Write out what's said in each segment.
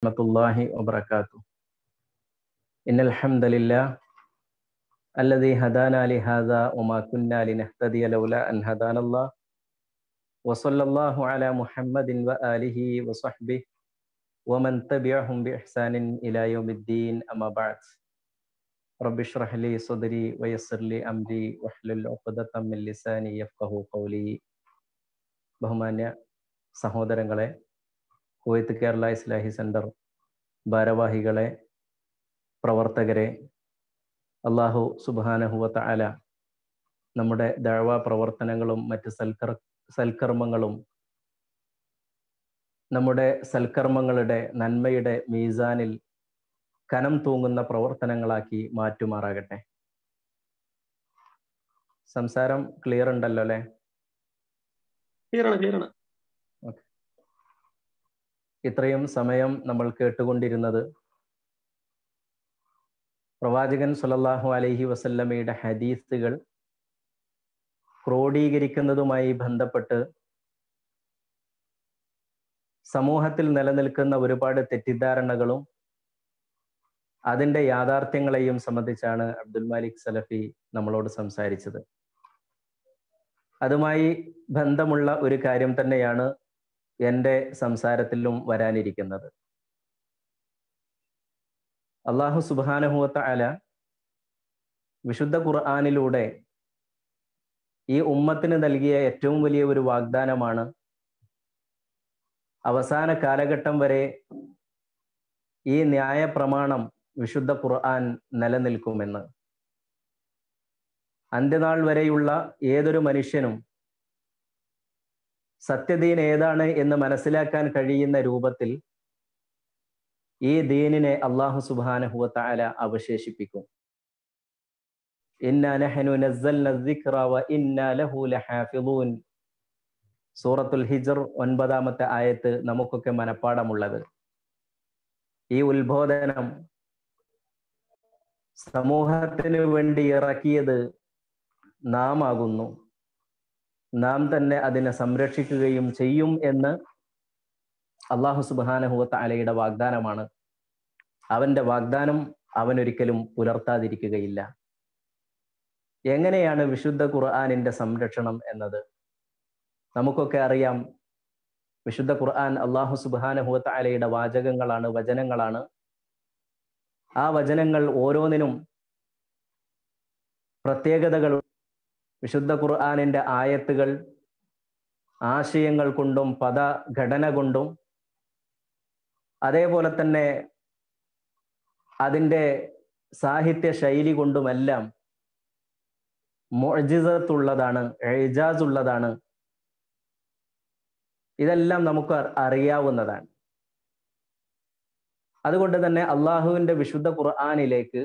ورحمة الله وبركاته إن الحمد لله الذي هدانا لهذا وما كنا لنهتدي لولا أن هدانا الله وصلى الله على محمد وآله وصحبه ومن تبعهم بإحسان إلى يوم الدين أما بعد رب اشرح لي صدري ويسر لي أمري واحلل عقدة من لساني يفقه قولي ബഹുമാന്യ സഹോദരങ്ങളെ കുവൈത്ത് കേരള ഇസ്ലാഹി സെന്റർ ഭാരവാഹികളെ പ്രവർത്തകരെ അള്ളാഹു സുബാനഹുവത്ത അല നമ്മുടെ ദഴവ പ്രവർത്തനങ്ങളും മറ്റ് സൽക്കർ സൽക്കർമ്മങ്ങളും നമ്മുടെ സൽക്കർമ്മങ്ങളുടെ നന്മയുടെ മീസാനിൽ കനം തൂങ്ങുന്ന പ്രവർത്തനങ്ങളാക്കി മാറ്റുമാറാകട്ടെ സംസാരം ക്ലിയർ ഉണ്ടല്ലോ അല്ലെ ക്ലിയർ ആണ് ക്ലിയർ ആണ് ഇത്രയും സമയം നമ്മൾ കേട്ടുകൊണ്ടിരുന്നത് പ്രവാചകൻ സുലല്ലാഹു അലൈഹി വസല്ലമയുടെ ഹദീസുകൾ ക്രോഡീകരിക്കുന്നതുമായി ബന്ധപ്പെട്ട് സമൂഹത്തിൽ നിലനിൽക്കുന്ന ഒരുപാട് തെറ്റിദ്ധാരണകളും അതിന്റെ യാഥാർത്ഥ്യങ്ങളെയും സംബന്ധിച്ചാണ് അബ്ദുൽ മാലിക് സലഫി നമ്മളോട് സംസാരിച്ചത് അതുമായി ബന്ധമുള്ള ഒരു കാര്യം തന്നെയാണ് എൻ്റെ സംസാരത്തിലും വരാനിരിക്കുന്നത് അള്ളാഹു സുബാനഹുവത്ത അല വിശുദ്ധ ഖുർആാനിലൂടെ ഈ ഉമ്മത്തിന് നൽകിയ ഏറ്റവും വലിയ ഒരു വാഗ്ദാനമാണ് അവസാന കാലഘട്ടം വരെ ഈ ന്യായ പ്രമാണം വിശുദ്ധ ഖുർആൻ നിലനിൽക്കുമെന്ന് അന്ത്യനാൾ വരെയുള്ള ഏതൊരു മനുഷ്യനും സത്യദീൻ ഏതാണ് എന്ന് മനസ്സിലാക്കാൻ കഴിയുന്ന രൂപത്തിൽ ഈ ദീനിനെ അള്ളാഹു സുബാനഹുവത്ത അല അവശേഷിപ്പിക്കും സൂറത്തുൽ ഹിജർ ഒൻപതാമത്തെ ആയത്ത് നമുക്കൊക്കെ മനപ്പാടമുള്ളത് ഈ ഉത്ബോധനം സമൂഹത്തിന് വേണ്ടി ഇറക്കിയത് നാം ആകുന്നു നാം തന്നെ അതിനെ സംരക്ഷിക്കുകയും ചെയ്യും എന്ന് അള്ളാഹു സുബാനഹുവത്ത അലയുടെ വാഗ്ദാനമാണ് അവന്റെ വാഗ്ദാനം അവനൊരിക്കലും പുലർത്താതിരിക്കുകയില്ല എങ്ങനെയാണ് വിശുദ്ധ ഖുർആാനിന്റെ സംരക്ഷണം എന്നത് നമുക്കൊക്കെ അറിയാം വിശുദ്ധ ഖുർആൻ അള്ളാഹു സുബാനഹുവത്ത അലയുടെ വാചകങ്ങളാണ് വചനങ്ങളാണ് ആ വചനങ്ങൾ ഓരോന്നിനും പ്രത്യേകതകൾ വിശുദ്ധ ഖുർആാനിന്റെ ആയത്തുകൾ ആശയങ്ങൾ കൊണ്ടും പദഘടന കൊണ്ടും അതേപോലെ തന്നെ അതിൻ്റെ സാഹിത്യ ശൈലി കൊണ്ടുമെല്ലാം മൊജിസത്തുള്ളതാണ് എജാസ് ഉള്ളതാണ് ഇതെല്ലാം നമുക്ക് അറിയാവുന്നതാണ് അതുകൊണ്ട് തന്നെ അള്ളാഹുവിന്റെ വിശുദ്ധ ഖുർആാനിലേക്ക്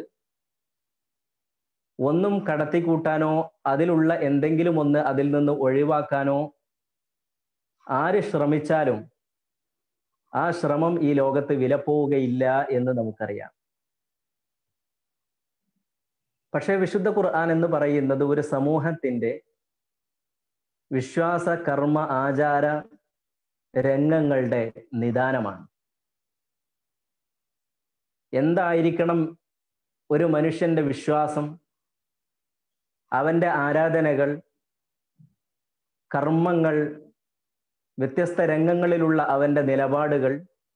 ഒന്നും കടത്തിക്കൂട്ടാനോ അതിലുള്ള എന്തെങ്കിലും ഒന്ന് അതിൽ നിന്ന് ഒഴിവാക്കാനോ ആര് ശ്രമിച്ചാലും ആ ശ്രമം ഈ ലോകത്ത് വിലപ്പോവുകയില്ല എന്ന് നമുക്കറിയാം പക്ഷേ വിശുദ്ധ ഖുർആൻ എന്ന് പറയുന്നത് ഒരു സമൂഹത്തിന്റെ വിശ്വാസ കർമ്മ ആചാര രംഗങ്ങളുടെ നിദാനമാണ് എന്തായിരിക്കണം ഒരു മനുഷ്യന്റെ വിശ്വാസം അവന്റെ ആരാധനകൾ കർമ്മങ്ങൾ വ്യത്യസ്ത രംഗങ്ങളിലുള്ള അവന്റെ നിലപാടുകൾ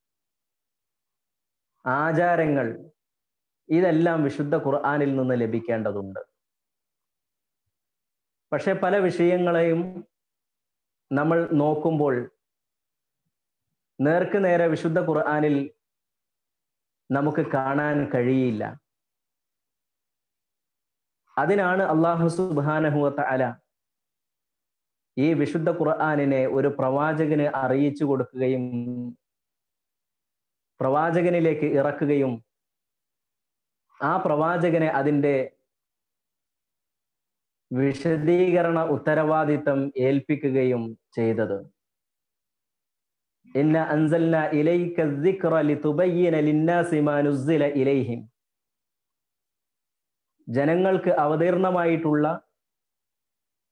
ആചാരങ്ങൾ ഇതെല്ലാം വിശുദ്ധ ഖുർആാനിൽ നിന്ന് ലഭിക്കേണ്ടതുണ്ട് പക്ഷെ പല വിഷയങ്ങളെയും നമ്മൾ നോക്കുമ്പോൾ നേർക്ക് നേരെ വിശുദ്ധ ഖുർആാനിൽ നമുക്ക് കാണാൻ കഴിയില്ല അതിനാണ് അള്ളാഹു സുബാനഹുവത്ത അല ഈ വിശുദ്ധ ഖുർആാനിനെ ഒരു പ്രവാചകന് അറിയിച്ചു കൊടുക്കുകയും പ്രവാചകനിലേക്ക് ഇറക്കുകയും ആ പ്രവാചകനെ അതിൻ്റെ വിശദീകരണ ഉത്തരവാദിത്തം ഏൽപ്പിക്കുകയും ചെയ്തത് ഇന്ന അൻസൽന ഇലൈക ദിക്റ ലിതുബയ്യിന ലിന്നാസി മാ നുസ്സില ഇലൈഹിം ജനങ്ങൾക്ക് അവതീർണമായിട്ടുള്ള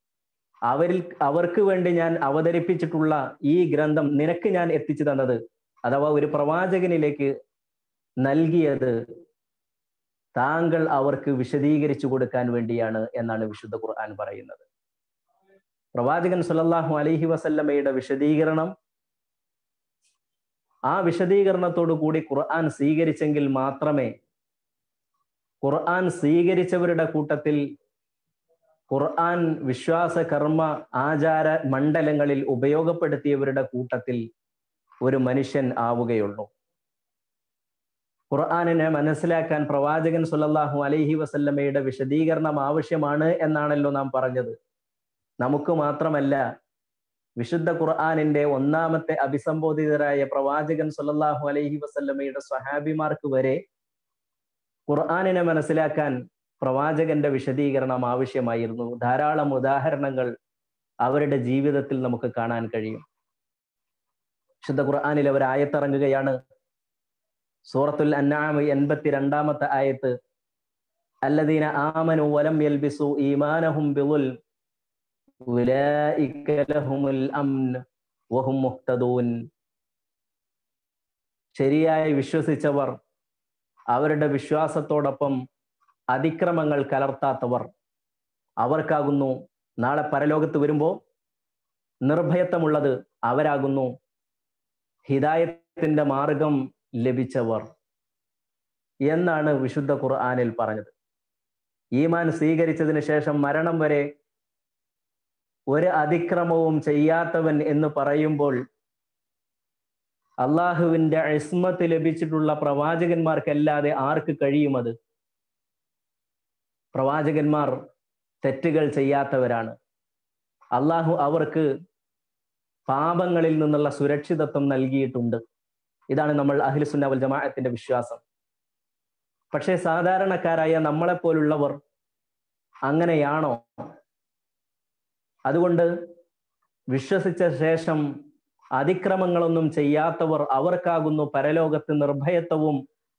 അവരിൽ അവർക്ക് വേണ്ടി ഞാൻ അവതരിപ്പിച്ചിട്ടുള്ള ഈ ഗ്രന്ഥം നിനക്ക് ഞാൻ എത്തിച്ചു തന്നത് അഥവാ ഒരു പ്രവാചകനിലേക്ക് നൽകിയത് താങ്കൾ അവർക്ക് വിശദീകരിച്ചു കൊടുക്കാൻ വേണ്ടിയാണ് എന്നാണ് വിശുദ്ധ ഖുർആൻ പറയുന്നത് പ്രവാചകൻ സുലല്ലാഹു അലൈഹി വസല്ലമയുടെ വിശദീകരണം ആ വിശദീകരണത്തോടു കൂടി ഖുർആൻ സ്വീകരിച്ചെങ്കിൽ മാത്രമേ ഖുർആൻ സ്വീകരിച്ചവരുടെ കൂട്ടത്തിൽ ഖുർആൻ വിശ്വാസ കർമ്മ ആചാര മണ്ഡലങ്ങളിൽ ഉപയോഗപ്പെടുത്തിയവരുടെ കൂട്ടത്തിൽ ഒരു മനുഷ്യൻ ആവുകയുള്ളൂ ഖുർആാനിനെ മനസ്സിലാക്കാൻ പ്രവാചകൻ സുല്ലല്ലാഹു അലൈഹി വസല്ലമയുടെ വിശദീകരണം ആവശ്യമാണ് എന്നാണല്ലോ നാം പറഞ്ഞത് നമുക്ക് മാത്രമല്ല വിശുദ്ധ ഖുർആാനിന്റെ ഒന്നാമത്തെ അഭിസംബോധിതരായ പ്രവാചകൻ സുല്ലല്ലാഹു അലൈഹി വസല്ലമയുടെ സ്വഹാബിമാർക്ക് വരെ ഖുർആാനിനെ മനസ്സിലാക്കാൻ പ്രവാചകന്റെ വിശദീകരണം ആവശ്യമായിരുന്നു ധാരാളം ഉദാഹരണങ്ങൾ അവരുടെ ജീവിതത്തിൽ നമുക്ക് കാണാൻ കഴിയും വിശുദ്ധ ഖുർആാനിൽ അവർ ആയത്തിറങ്ങുകയാണ് സൂറത്തുൽ അന്നാം എൺപത്തിരണ്ടാമത്തെ ആയത്ത് അല്ലദീന ആമനു വലം യൽബിസു ഈമാനഹും ബിളുൽ ഉലൈക ലഹുമുൽ അംൻ വഹും മുഹ്തദൂൻ ശരിയായി വിശ്വസിച്ചവർ അവരുടെ വിശ്വാസത്തോടൊപ്പം അതിക്രമങ്ങൾ കലർത്താത്തവർ അവർക്കാകുന്നു നാളെ പരലോകത്ത് വരുമ്പോൾ നിർഭയത്വമുള്ളത് അവരാകുന്നു ഹിദായത്തിന്റെ മാർഗം ലഭിച്ചവർ എന്നാണ് വിശുദ്ധ ഖുർആാനിൽ പറഞ്ഞത് ഈമാൻ സ്വീകരിച്ചതിന് ശേഷം മരണം വരെ ഒരു അതിക്രമവും ചെയ്യാത്തവൻ എന്ന് പറയുമ്പോൾ അള്ളാഹുവിന്റെ ഇസ്മത്ത് ലഭിച്ചിട്ടുള്ള പ്രവാചകന്മാർക്കല്ലാതെ ആർക്ക് കഴിയുമത് പ്രവാചകന്മാർ തെറ്റുകൾ ചെയ്യാത്തവരാണ് അള്ളാഹു അവർക്ക് പാപങ്ങളിൽ നിന്നുള്ള സുരക്ഷിതത്വം നൽകിയിട്ടുണ്ട് ഇതാണ് നമ്മൾ അഖിൽസുന്ന വൽ ജമാഅത്തിന്റെ വിശ്വാസം പക്ഷേ സാധാരണക്കാരായ നമ്മളെപ്പോലുള്ളവർ അങ്ങനെയാണോ അതുകൊണ്ട് വിശ്വസിച്ച ശേഷം അതിക്രമങ്ങളൊന്നും ചെയ്യാത്തവർ അവർക്കാകുന്നു പരലോകത്ത് നിർഭയത്വവും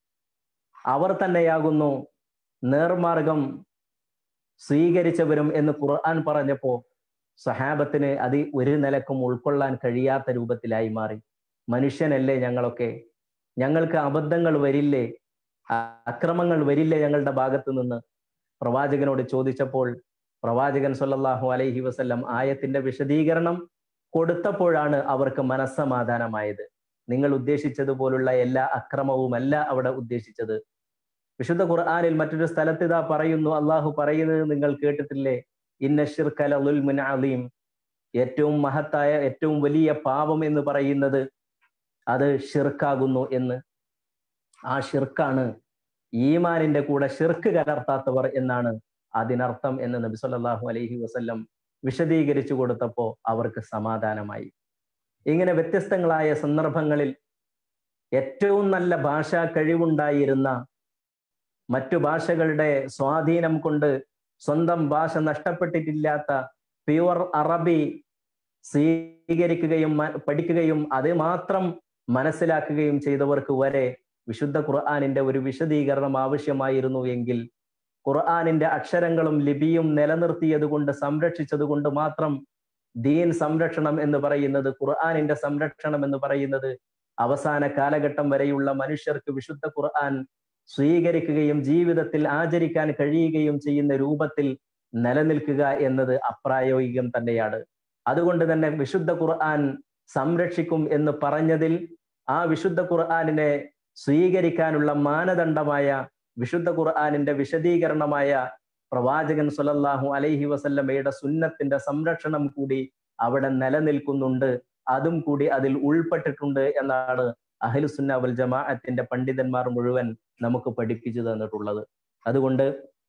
അവർ തന്നെയാകുന്നു നേർമാർഗം സ്വീകരിച്ചവരും എന്ന് ഖുർആൻ പറഞ്ഞപ്പോ സഹാബത്തിന് അത് ഒരു നിലക്കും ഉൾക്കൊള്ളാൻ കഴിയാത്ത രൂപത്തിലായി മാറി മനുഷ്യനല്ലേ ഞങ്ങളൊക്കെ ഞങ്ങൾക്ക് അബദ്ധങ്ങൾ വരില്ലേ അക്രമങ്ങൾ വരില്ലേ ഞങ്ങളുടെ ഭാഗത്ത് നിന്ന് പ്രവാചകനോട് ചോദിച്ചപ്പോൾ പ്രവാചകൻ സല്ലല്ലാഹു അലൈഹി വസല്ലം ആയത്തിന്റെ വിശദീകരണം കൊടുത്തപ്പോഴാണ് അവർക്ക് മനസ്സമാധാനമായത് നിങ്ങൾ ഉദ്ദേശിച്ചതുപോലുള്ള എല്ലാ അക്രമവുമല്ല അവിടെ ഉദ്ദേശിച്ചത് വിശുദ്ധ ഖുർആാനിൽ മറ്റൊരു സ്ഥലത്ത് ഇതാ പറയുന്നു അള്ളാഹു പറയുന്നത് നിങ്ങൾ കേട്ടിട്ടില്ലേ ഇന്ന ഷിർക്കലുൽമുൻ അലീം ഏറ്റവും മഹത്തായ ഏറ്റവും വലിയ പാപം എന്ന് പറയുന്നത് അത് ഷിർക്കാകുന്നു എന്ന് ആ ഷിർക്കാണ് ഈമാനിന്റെ കൂടെ ഷിർക്ക് കലർത്താത്തവർ എന്നാണ് അതിനർത്ഥം എന്ന് നബി സല്ലല്ലാഹു അലൈഹി വസല്ലം വിശദീകരിച്ചു കൊടുത്തപ്പോ അവർക്ക് സമാധാനമായി ഇങ്ങനെ വ്യത്യസ്തങ്ങളായ സന്ദർഭങ്ങളിൽ ഏറ്റവും നല്ല ഭാഷാ കഴിവുണ്ടായിരുന്ന മറ്റു ഭാഷകളുടെ സ്വാധീനം കൊണ്ട് സ്വന്തം ഭാഷ നഷ്ടപ്പെട്ടിട്ടില്ലാത്ത പ്യുവർ അറബി സ്വീകരിക്കുകയും പഠിക്കുകയും അത് മാത്രം മനസ്സിലാക്കുകയും ചെയ്തവർക്ക് വരെ വിശുദ്ധ ഖുർആാനിന്റെ ഒരു വിശദീകരണം ആവശ്യമായിരുന്നു എങ്കിൽ ഖുർആാനിന്റെ അക്ഷരങ്ങളും ലിപിയും നിലനിർത്തിയത് കൊണ്ട് സംരക്ഷിച്ചത് കൊണ്ട് മാത്രം ദീൻ സംരക്ഷണം എന്ന് പറയുന്നത് ഖുർആാനിന്റെ സംരക്ഷണം എന്ന് പറയുന്നത് അവസാന കാലഘട്ടം വരെയുള്ള മനുഷ്യർക്ക് വിശുദ്ധ ഖുർആൻ സ്വീകരിക്കുകയും ജീവിതത്തിൽ ആചരിക്കാൻ കഴിയുകയും ചെയ്യുന്ന രൂപത്തിൽ നിലനിൽക്കുക എന്നത് അപ്രായോഗികം തന്നെയാണ് അതുകൊണ്ട് തന്നെ വിശുദ്ധ ഖുർആൻ സംരക്ഷിക്കും എന്ന് പറഞ്ഞതിൽ ആ വിശുദ്ധ ഖുർആാനിനെ സ്വീകരിക്കാനുള്ള മാനദണ്ഡമായ വിശുദ്ധ ഖുർആാനിന്റെ വിശദീകരണമായ പ്രവാചകൻ സുലല്ലാഹു അലൈഹി വസല്ലമയുടെ സുന്നത്തിന്റെ സംരക്ഷണം കൂടി അവിടെ നിലനിൽക്കുന്നുണ്ട് അതും കൂടി അതിൽ ഉൾപ്പെട്ടിട്ടുണ്ട് എന്നാണ് അഹ്ലുസുന്ന വൽ ജമാഅത്തിന്റെ പണ്ഡിതന്മാർ മുഴുവൻ നമുക്ക് പഠിപ്പിച്ചു തന്നിട്ടുള്ളത് അതുകൊണ്ട്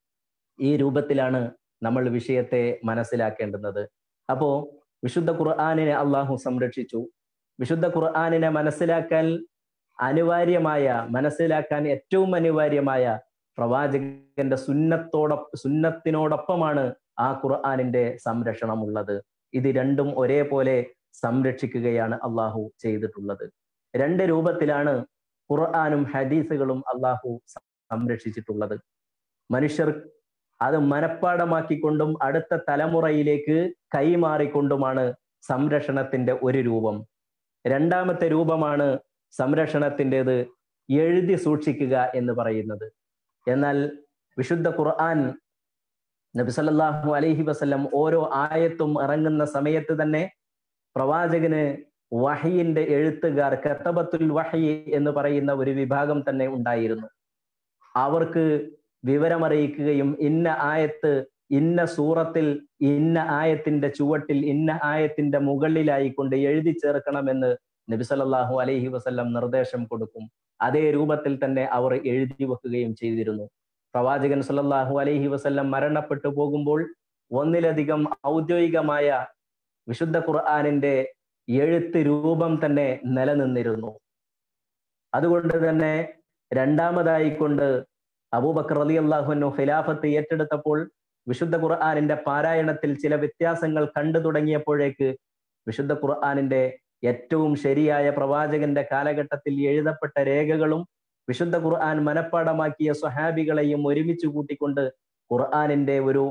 ഈ രൂപത്തിലാണ് നമ്മൾ വിഷയത്തെ മനസ്സിലാക്കേണ്ടുന്നത് അപ്പോ വിശുദ്ധ ഖുർആാനിനെ അള്ളാഹു സംരക്ഷിച്ചു വിശുദ്ധ ഖുർആാനിനെ മനസ്സിലാക്കാൻ അനിവാര്യമായ മനസ്സിലാക്കാൻ ഏറ്റവും അനിവാര്യമായ പ്രവാചകന്റെ സുന്നത്തോടൊ സുന്നത്തിനോടൊപ്പമാണ് ആ ഖുർആാനിന്റെ സംരക്ഷണം ഉള്ളത് ഇത് രണ്ടും ഒരേപോലെ സംരക്ഷിക്കുകയാണ് അള്ളാഹു ചെയ്തിട്ടുള്ളത് രണ്ട് രൂപത്തിലാണ് ഖുർആാനും ഹദീസുകളും അള്ളാഹു സംരക്ഷിച്ചിട്ടുള്ളത് മനുഷ്യർ അത് മനഃപ്പാടമാക്കിക്കൊണ്ടും അടുത്ത തലമുറയിലേക്ക് കൈമാറിക്കൊണ്ടുമാണ് സംരക്ഷണത്തിന്റെ ഒരു രൂപം രണ്ടാമത്തെ രൂപമാണ് സംരക്ഷണത്തിൻ്റെത് എഴുതി സൂക്ഷിക്കുക എന്ന് പറയുന്നത് എന്നാൽ വിശുദ്ധ ഖുർആൻ നബി സല്ലല്ലാഹു അലൈഹി വസല്ലം ഓരോ ആയത്തും ഇറങ്ങുന്ന സമയത്ത് തന്നെ പ്രവാചകന് വഹിയിന്റെ എഴുത്തുകാർ കത്തബത്തുൽ വഹി എന്ന് പറയുന്ന ഒരു വിഭാഗം തന്നെ ഉണ്ടായിരുന്നു അവർക്ക് വിവരമറിയിക്കുകയും ഇന്ന ആയത്ത് ഇന്ന സൂറത്തിൽ ഇന്ന ആയത്തിന്റെ ചുവട്ടിൽ ഇന്ന ആയത്തിന്റെ മുകളിലായി കൊണ്ട് എഴുതി ചേർക്കണമെന്ന് നബി സല്ലല്ലാഹു അലൈഹി വസല്ലം നിർദ്ദേശം കൊടുക്കും അതേ രൂപത്തിൽ തന്നെ അവർ എഴുതി വെക്കുകയും ചെയ്തിരുന്നു പ്രവാചകൻ സല്ലല്ലാഹു അലൈഹി വസല്ലം മരണപ്പെട്ടു പോകുമ്പോൾ ഒന്നിലധികം ഔദ്യോഗികമായ വിശുദ്ധ ഖുർആാനിന്റെ എഴുത്ത് രൂപം തന്നെ നിലനിന്നിരുന്നു അതുകൊണ്ട് തന്നെ രണ്ടാമതായി കൊണ്ട് അബൂബക്കർ അലി അള്ളാഹുനു ഖിലാഫത്ത് ഏറ്റെടുത്തപ്പോൾ വിശുദ്ധ ഖുർആാനിന്റെ പാരായണത്തിൽ ചില വ്യത്യാസങ്ങൾ കണ്ടു തുടങ്ങിയപ്പോഴേക്ക് വിശുദ്ധ ഖുർആാനിന്റെ ഏറ്റവും ശരിയായ പ്രവാചകന്റെ കാലഘട്ടത്തിൽ എഴുതപ്പെട്ട രേഖകളും വിശുദ്ധ ഖുർആൻ മനഃപ്പാടമാക്കിയ സ്വഹാബികളെയും ഒരുമിച്ച് കൂട്ടിക്കൊണ്ട് ഖുർആാനിന്റെ ഒരു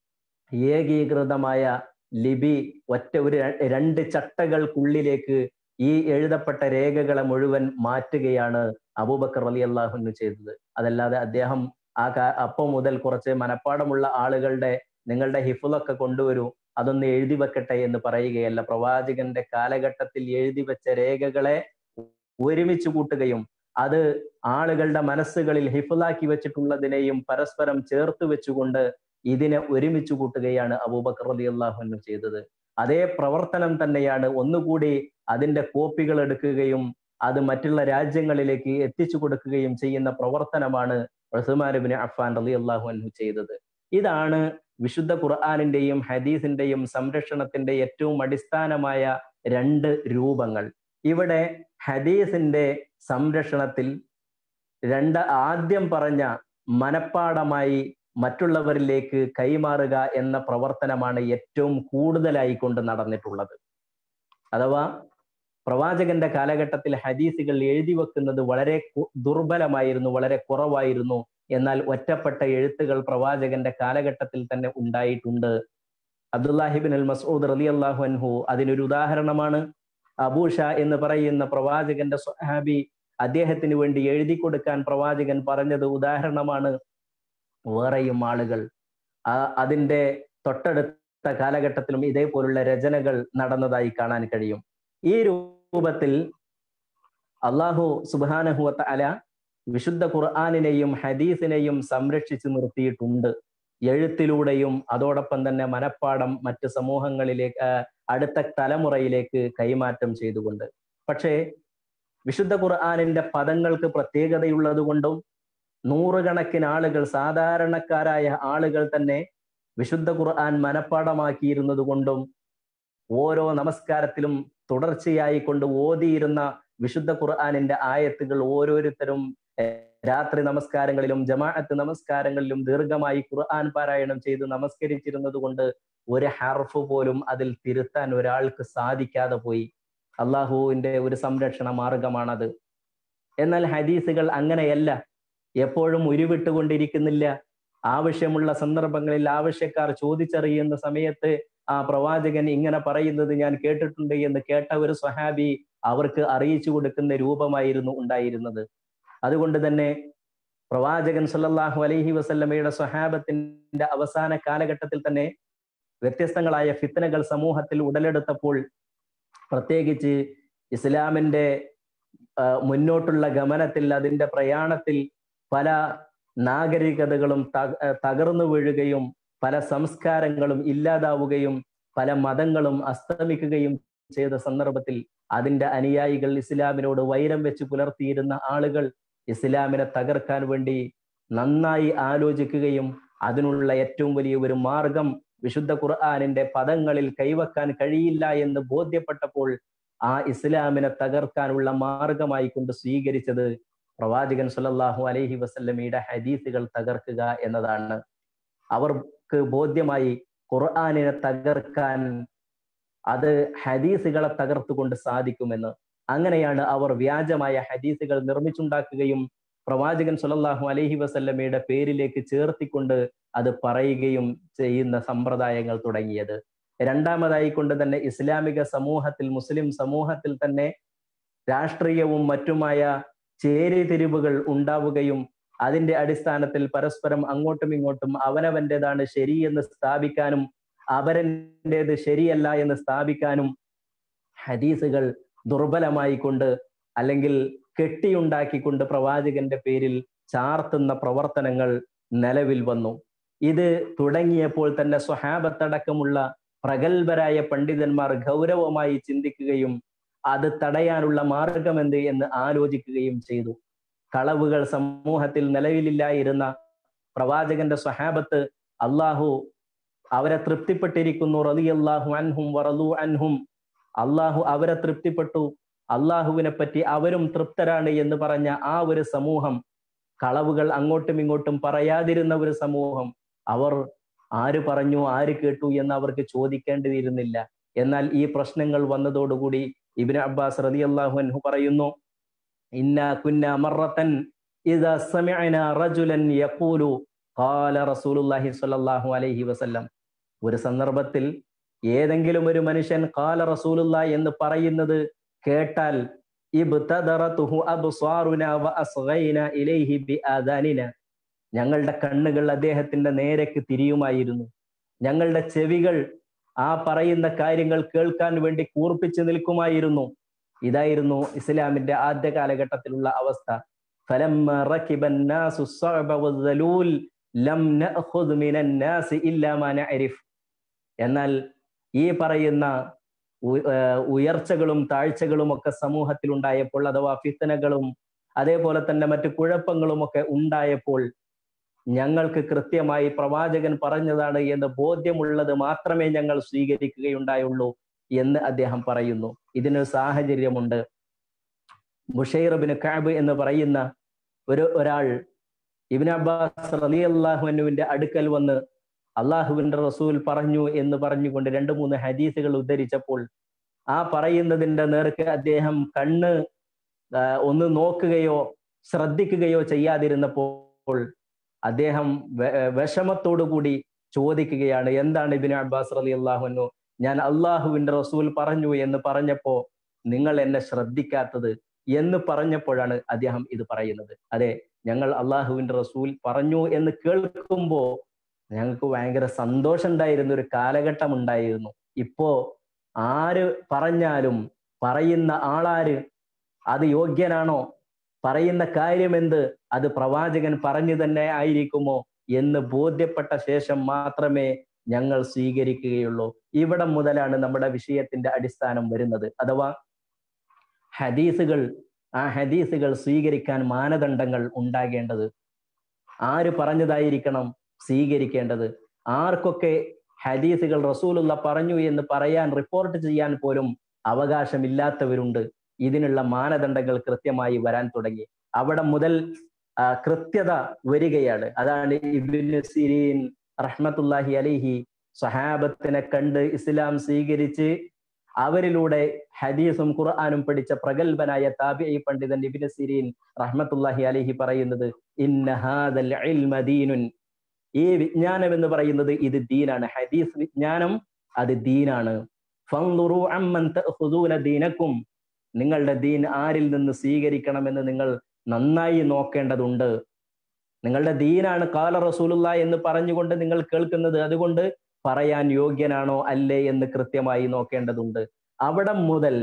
ഏകീകൃതമായ ലിപി ഒറ്റ ഒരു രണ്ട് ചട്ടകൾക്കുള്ളിലേക്ക് ഈ എഴുതപ്പെട്ട രേഖകളെ മുഴുവൻ മാറ്റുകയാണ് അബൂബക്കർ അലി അള്ളാഹുന് ചെയ്തത് അതല്ലാതെ അദ്ദേഹം ആ അപ്പം മുതൽ കുറച്ച് മനഃപ്പാടമുള്ള ആളുകളുടെ നിങ്ങളുടെ ഹിഫുലൊക്കെ കൊണ്ടുവരൂ അതൊന്ന് എഴുതി വെക്കട്ടെ എന്ന് പറയുകയല്ല പ്രവാചകന്റെ കാലഘട്ടത്തിൽ എഴുതി വെച്ച രേഖകളെ ഒരുമിച്ച് കൂട്ടുകയും അത് ആളുകളുടെ മനസ്സുകളിൽ ഹിഫുലാക്കി വെച്ചിട്ടുള്ളതിനെയും പരസ്പരം ചേർത്ത് വെച്ചുകൊണ്ട് ഇതിനെ ഒരുമിച്ച് കൂട്ടുകയാണ് അബൂബക്കർ അലി അള്ളാഹുനു ചെയ്തത് അതേ പ്രവർത്തനം തന്നെയാണ് ഒന്നുകൂടി അതിന്റെ കോപ്പികൾ എടുക്കുകയും അത് മറ്റുള്ള രാജ്യങ്ങളിലേക്ക് എത്തിച്ചു കൊടുക്കുകയും ചെയ്യുന്ന പ്രവർത്തനമാണ് ഉസ്മാനുബിന് അഫാൻ അലി അള്ളാഹു അൻഹു ചെയ്തത് ഇതാണ് വിശുദ്ധ ഖുർആാനിന്റെയും ഹദീസിന്റെയും സംരക്ഷണത്തിന്റെ ഏറ്റവും അടിസ്ഥാനമായ രണ്ട് രൂപങ്ങൾ ഇവിടെ ഹദീസിന്റെ സംരക്ഷണത്തിൽ രണ്ട് ആദ്യം പറഞ്ഞ മനപ്പാടമായി മറ്റുള്ളവരിലേക്ക് കൈമാറുക എന്ന പ്രവർത്തനമാണ് ഏറ്റവും കൂടുതലായി കൊണ്ട് നടന്നിട്ടുള്ളത് അഥവാ പ്രവാചകന്റെ കാലഘട്ടത്തിൽ ഹദീസുകൾ എഴുതി വെക്കുന്നത് വളരെ ദുർബലമായിരുന്നു വളരെ കുറവായിരുന്നു എന്നാൽ ഒറ്റപ്പെട്ട എഴുത്തുകൾ പ്രവാചകന്റെ കാലഘട്ടത്തിൽ തന്നെ ഉണ്ടായിട്ടുണ്ട് അബ്ദുല്ലാഹിബിൻ അൽ മസൂദ് റലി അള്ളാഹു അൻഹു അതിനൊരു ഉദാഹരണമാണ് അബൂഷ എന്ന് പറയുന്ന പ്രവാചകന്റെ സ്വഹാബി അദ്ദേഹത്തിന് വേണ്ടി എഴുതി കൊടുക്കാൻ പ്രവാചകൻ പറഞ്ഞത് ഉദാഹരണമാണ് വേറെയും ആളുകൾ അതിന്റെ തൊട്ടടുത്ത കാലഘട്ടത്തിലും ഇതേപോലുള്ള രചനകൾ നടന്നതായി കാണാൻ കഴിയും ഈ രൂപത്തിൽ അള്ളാഹു സുബാനഹുവത്ത അല വിശുദ്ധ ഖുർആാനിനെയും ഹദീസിനെയും സംരക്ഷിച്ചു നിർത്തിയിട്ടുണ്ട് എഴുത്തിലൂടെയും അതോടൊപ്പം തന്നെ മനപ്പാടം മറ്റ് സമൂഹങ്ങളിലേക്ക് അടുത്ത തലമുറയിലേക്ക് കൈമാറ്റം ചെയ്തുകൊണ്ട് പക്ഷേ വിശുദ്ധ ഖുർആാനിന്റെ പദങ്ങൾക്ക് പ്രത്യേകതയുള്ളത് കൊണ്ടും നൂറുകണക്കിന് ആളുകൾ സാധാരണക്കാരായ ആളുകൾ തന്നെ വിശുദ്ധ ഖുർആൻ മനപ്പാടമാക്കിയിരുന്നത് കൊണ്ടും ഓരോ നമസ്കാരത്തിലും തുടർച്ചയായി കൊണ്ട് ഓതിയിരുന്ന വിശുദ്ധ ഖുർആാനിന്റെ ആയത്തുകൾ ഓരോരുത്തരും രാത്രി നമസ്കാരങ്ങളിലും ജമാഅത്ത് നമസ്കാരങ്ങളിലും ദീർഘമായി ഖുർആൻ പാരായണം ചെയ്ത് നമസ്കരിച്ചിരുന്നത് കൊണ്ട് ഒരു ഹർഫ് പോലും അതിൽ തിരുത്താൻ ഒരാൾക്ക് സാധിക്കാതെ പോയി അള്ളാഹുവിന്റെ ഒരു സംരക്ഷണ മാർഗമാണത് എന്നാൽ ഹദീസുകൾ അങ്ങനെയല്ല എപ്പോഴും ഉരുവിട്ടുകൊണ്ടിരിക്കുന്നില്ല ആവശ്യമുള്ള സന്ദർഭങ്ങളിൽ ആവശ്യക്കാർ ചോദിച്ചറിയുന്ന സമയത്ത് ആ പ്രവാചകൻ ഇങ്ങനെ പറയുന്നത് ഞാൻ കേട്ടിട്ടുണ്ട് എന്ന് കേട്ട ഒരു സ്വഹാബി അവർക്ക് അറിയിച്ചു കൊടുക്കുന്ന രൂപമായിരുന്നു ഉണ്ടായിരുന്നത് അതുകൊണ്ട് തന്നെ പ്രവാചകൻ സല്ലല്ലാഹു അലൈഹി വസല്ലമയുടെ സ്വഹാബത്തിന്റെ അവസാന കാലഘട്ടത്തിൽ തന്നെ വ്യത്യസ്തങ്ങളായ ഫിത്തനകൾ സമൂഹത്തിൽ ഉടലെടുത്തപ്പോൾ പ്രത്യേകിച്ച് ഇസ്ലാമിന്റെ മുന്നോട്ടുള്ള ഗമനത്തിൽ അതിന്റെ പ്രയാണത്തിൽ പല നാഗരികതകളും തകർന്നു വീഴുകയും പല സംസ്കാരങ്ങളും ഇല്ലാതാവുകയും പല മതങ്ങളും അസ്തമിക്കുകയും ചെയ്ത സന്ദർഭത്തിൽ അതിന്റെ അനുയായികൾ ഇസ്ലാമിനോട് വൈരം വെച്ച് പുലർത്തിയിരുന്ന ആളുകൾ ഇസ്ലാമിനെ തകർക്കാൻ വേണ്ടി നന്നായി ആലോചിക്കുകയും അതിനുള്ള ഏറ്റവും വലിയ ഒരു മാർഗം വിശുദ്ധ ഖുർആാനിന്റെ പദങ്ങളിൽ കൈവക്കാൻ കഴിയില്ല എന്ന് ബോധ്യപ്പെട്ടപ്പോൾ ആ ഇസ്ലാമിനെ തകർക്കാനുള്ള മാർഗമായി കൊണ്ട് സ്വീകരിച്ചത് പ്രവാചകൻ സുലല്ലാഹു അലൈഹി വസല്ലമയുടെ ഹദീസുകൾ തകർക്കുക എന്നതാണ് അവർക്ക് ബോധ്യമായി ഖുർആാനിനെ തകർക്കാൻ അത് ഹദീസുകളെ തകർത്തുകൊണ്ട് സാധിക്കുമെന്ന് അങ്ങനെയാണ് അവർ വ്യാജമായ ഹദീസുകൾ നിർമ്മിച്ചുണ്ടാക്കുകയും പ്രവാചകൻ സുലല്ലാഹു അലൈഹി വസല്ലമയുടെ പേരിലേക്ക് ചേർത്തിക്കൊണ്ട് അത് പറയുകയും ചെയ്യുന്ന സമ്പ്രദായങ്ങൾ തുടങ്ങിയത് രണ്ടാമതായി കൊണ്ട് തന്നെ ഇസ്ലാമിക സമൂഹത്തിൽ മുസ്ലിം സമൂഹത്തിൽ തന്നെ രാഷ്ട്രീയവും മറ്റുമായ ചേരിതിരിവുകൾ ഉണ്ടാവുകയും അതിന്റെ അടിസ്ഥാനത്തിൽ പരസ്പരം അങ്ങോട്ടും ഇങ്ങോട്ടും അവനവന്റേതാണ് ശരിയെന്ന് സ്ഥാപിക്കാനും അവരൻ്റേത് ശരിയല്ല എന്ന് സ്ഥാപിക്കാനും ഹദീസുകൾ ദുർബലമായി കൊണ്ട് അല്ലെങ്കിൽ കെട്ടിയുണ്ടാക്കിക്കൊണ്ട് പ്രവാചകന്റെ പേരിൽ ചാർത്തുന്ന പ്രവർത്തനങ്ങൾ നിലവിൽ വന്നു ഇത് തുടങ്ങിയപ്പോൾ തന്നെ സ്വഹാബത്തടക്കമുള്ള പ്രഗത്ഭരായ പണ്ഡിതന്മാർ ഗൗരവമായി ചിന്തിക്കുകയും അത് തടയാനുള്ള മാർഗമെന്ത് എന്ന് ആലോചിക്കുകയും ചെയ്തു കളവുകൾ സമൂഹത്തിൽ നിലവിലില്ലായിരുന്ന പ്രവാചകന്റെ സ്വഹാബത്ത് അള്ളാഹു അവരെ തൃപ്തിപ്പെട്ടിരിക്കുന്നു റലി അള്ളാഹു അൻഹും വറലു അൻഹും അള്ളാഹു അവരെ തൃപ്തിപ്പെട്ടു അള്ളാഹുവിനെ പറ്റി അവരും തൃപ്തരാണ് എന്ന് പറഞ്ഞ ആ ഒരു സമൂഹം കളവുകൾ അങ്ങോട്ടും ഇങ്ങോട്ടും പറയാതിരുന്ന ഒരു സമൂഹം അവർ ആര് പറഞ്ഞു ആര് കേട്ടു എന്ന് അവർക്ക് ചോദിക്കേണ്ടിയിരുന്നില്ല എന്നാൽ ഈ പ്രശ്നങ്ങൾ വന്നതോടുകൂടി ഇബിൻ അബ്ബാസ് റതി അള്ളാഹു അൻഹു പറയുന്നു ഇന്ന കുന്ന മറത്തൻ ഇദാ സമിഅന റജുലൻ യഖൂലു ഖാല റസൂലുള്ളാഹി സ്വല്ലല്ലാഹു അലൈഹി വസല്ലം ഒരു സന്ദർഭത്തിൽ ഏതെങ്കിലും ഒരു മനുഷ്യൻ ഖാല റസൂലുള്ള എന്ന് പറയുന്നത് കേട്ടാൽ ഇബ്തദറതുഹു അബ്സാറുന വഅസ്ഗൈന ഇലൈഹി ബിആദാനിന ഞങ്ങളുടെ കണ്ണുകൾ അദ്ദേഹത്തിന്റെ നേരക്ക് തിരിയുമായിരുന്നു ഞങ്ങളുടെ ചെവികൾ ആ പറയുന്ന കാര്യങ്ങൾ കേൾക്കാൻ വേണ്ടി കൂർപ്പിച്ചു നിൽക്കുമായിരുന്നു ഇതായിരുന്നു ഇസ്ലാമിന്റെ ആദ്യ കാലഘട്ടത്തിലുള്ള അവസ്ഥ فلما ركب الناس الصعب والذلول لم نأخذ من الناس إلا ما نعرف എന്നാൽ ഈ പറയുന്ന ഉയർച്ചകളും താഴ്ചകളും ഒക്കെ സമൂഹത്തിൽ ഉണ്ടായപ്പോൾ അഥവാ ഫിത്തനകളും അതേപോലെ തന്നെ മറ്റു കുഴപ്പങ്ങളും ഒക്കെ ഉണ്ടായപ്പോൾ ഞങ്ങൾക്ക് കൃത്യമായി പ്രവാചകൻ പറഞ്ഞതാണ് എന്ന് ബോധ്യമുള്ളത് മാത്രമേ ഞങ്ങൾ സ്വീകരിക്കുകയുണ്ടായുള്ളൂ എന്ന് അദ്ദേഹം പറയുന്നു ഇതിനൊരു സാഹചര്യമുണ്ട് ബുഷൈറബിന് കാബ് എന്ന് പറയുന്ന ഒരു ഒരാൾ ഇബിൻ അബ്ബാസ് റലി അള്ളാഹുവിന്റെ അടുക്കൽ വന്ന് അള്ളാഹുവിന്റെ റസൂൽ പറഞ്ഞു എന്ന് പറഞ്ഞുകൊണ്ട് രണ്ട് മൂന്ന് ഹദീസുകൾ ഉദ്ധരിച്ചപ്പോൾ ആ പറയുന്നതിന്റെ നേർക്ക് അദ്ദേഹം കണ്ണ് ഒന്ന് നോക്കുകയോ ശ്രദ്ധിക്കുകയോ ചെയ്യാതിരുന്നപ്പോൾ അദ്ദേഹം വിഷമത്തോടുകൂടി ചോദിക്കുകയാണ് എന്താണ് ഇബിൻ അബ്ബാസ് റലി അള്ളാഹുനു ഞാൻ അള്ളാഹുവിന്റെ റസൂൽ പറഞ്ഞു എന്ന് പറഞ്ഞപ്പോ നിങ്ങൾ എന്നെ ശ്രദ്ധിക്കാത്തത് എന്ന് പറഞ്ഞപ്പോഴാണ് അദ്ദേഹം ഇത് പറയുന്നത് അതെ ഞങ്ങൾ അള്ളാഹുവിന്റെ റസൂൽ പറഞ്ഞു എന്ന് കേൾക്കുമ്പോ ഞങ്ങൾക്ക് ഭയങ്കര സന്തോഷം ഉണ്ടായിരുന്ന ഒരു കാലഘട്ടം ഉണ്ടായിരുന്നു ഇപ്പോ ആര് പറഞ്ഞാലും പറയുന്ന ആളാര് അത് യോഗ്യനാണോ പറയുന്ന കാര്യമെന്ത് അത് പ്രവാചകൻ പറഞ്ഞു തന്നെ ആയിരിക്കുമോ എന്ന് ബോധ്യപ്പെട്ട ശേഷം മാത്രമേ ഞങ്ങൾ സ്വീകരിക്കുകയുള്ളൂ ഇവിടെ മുതലാണ് നമ്മുടെ വിഷയത്തിന്റെ അടിസ്ഥാനം വരുന്നത് അഥവാ ഹദീസുകൾ ആ ഹദീസുകൾ സ്വീകരിക്കാൻ മാനദണ്ഡങ്ങൾ ഉണ്ടാകേണ്ടത് ആര് പറഞ്ഞതായിരിക്കണം സ്വീകരിക്കേണ്ടത് ആർക്കൊക്കെ ഹദീസുകൾ റസൂലുള്ള പറഞ്ഞു എന്ന് പറയാൻ റിപ്പോർട്ട് ചെയ്യാൻ പോലും അവകാശമില്ലാത്തവരുണ്ട് ഇതിനുള്ള മാനദണ്ഡങ്ങൾ കൃത്യമായി വരാൻ തുടങ്ങി അവിടെ മുതൽ കൃത്യത വരികയാണ് അതാണ് ഇബിന് സിരീൻ റഹ്മത്തുല്ലാഹി അലിഹി സഹാബത്തിനെ കണ്ട് ഇസ്ലാം സ്വീകരിച്ച് അവരിലൂടെ ഹദീസും ഖുർആാനും പഠിച്ച പ്രഗത്ഭനായ താബിഈ പണ്ഡിതൻ ഇബിന് സിരീൻ റഹ്മത്തുല്ലാഹി അലിഹി പറയുന്നത് ഇന്നഹാദൽ ദീനുൻ ഈ വിജ്ഞാനം എന്ന് പറയുന്നത് ഇത് ദീനാണ് ഹദീസ് വിജ്ഞാനം അത് ദീനാണ് ഫൻദുറു അമ്മൻ തഅഖുദൂന ദീനക്കും നിങ്ങളുടെ ദീൻ ആരിൽ നിന്ന് സ്വീകരിക്കണമെന്ന് നിങ്ങൾ നന്നായി നോക്കേണ്ടതുണ്ട് നിങ്ങളുടെ ദീനാണ് കാല റസൂലുള്ള എന്ന് പറഞ്ഞുകൊണ്ട് നിങ്ങൾ കേൾക്കുന്നത് അതുകൊണ്ട് പറയാൻ യോഗ്യനാണോ അല്ലേ എന്ന് കൃത്യമായി നോക്കേണ്ടതുണ്ട് അവിടെ മുതൽ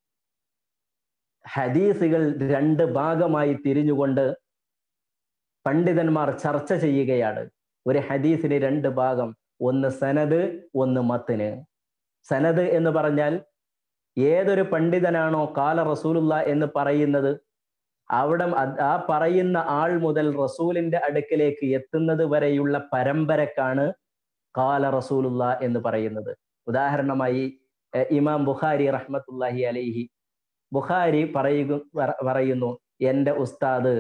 ഹദീസുകൾ രണ്ട് ഭാഗമായി തിരിഞ്ഞുകൊണ്ട് പണ്ഡിതന്മാർ ചർച്ച ചെയ്യുകയാണ് ഒരു ഹദീസിന് രണ്ട് ഭാഗം ഒന്ന് സനത് ഒന്ന് മത്തിന് സനത് എന്ന് പറഞ്ഞാൽ ഏതൊരു പണ്ഡിതനാണോ കാല റസൂലുള്ള എന്ന് പറയുന്നത് അവിടെ ആ പറയുന്ന ആൾ മുതൽ റസൂലിന്റെ അടുക്കിലേക്ക് എത്തുന്നത് വരെയുള്ള പരമ്പരക്കാണ് കാല റസൂലുള്ള എന്ന് പറയുന്നത് ഉദാഹരണമായി ഇമാം ബുഖാരി റഹ്മത്തുല്ലാഹി അലൈഹി ബുഖാരി പറയുക പറയുന്നു എൻ്റെ ഉസ്താദ്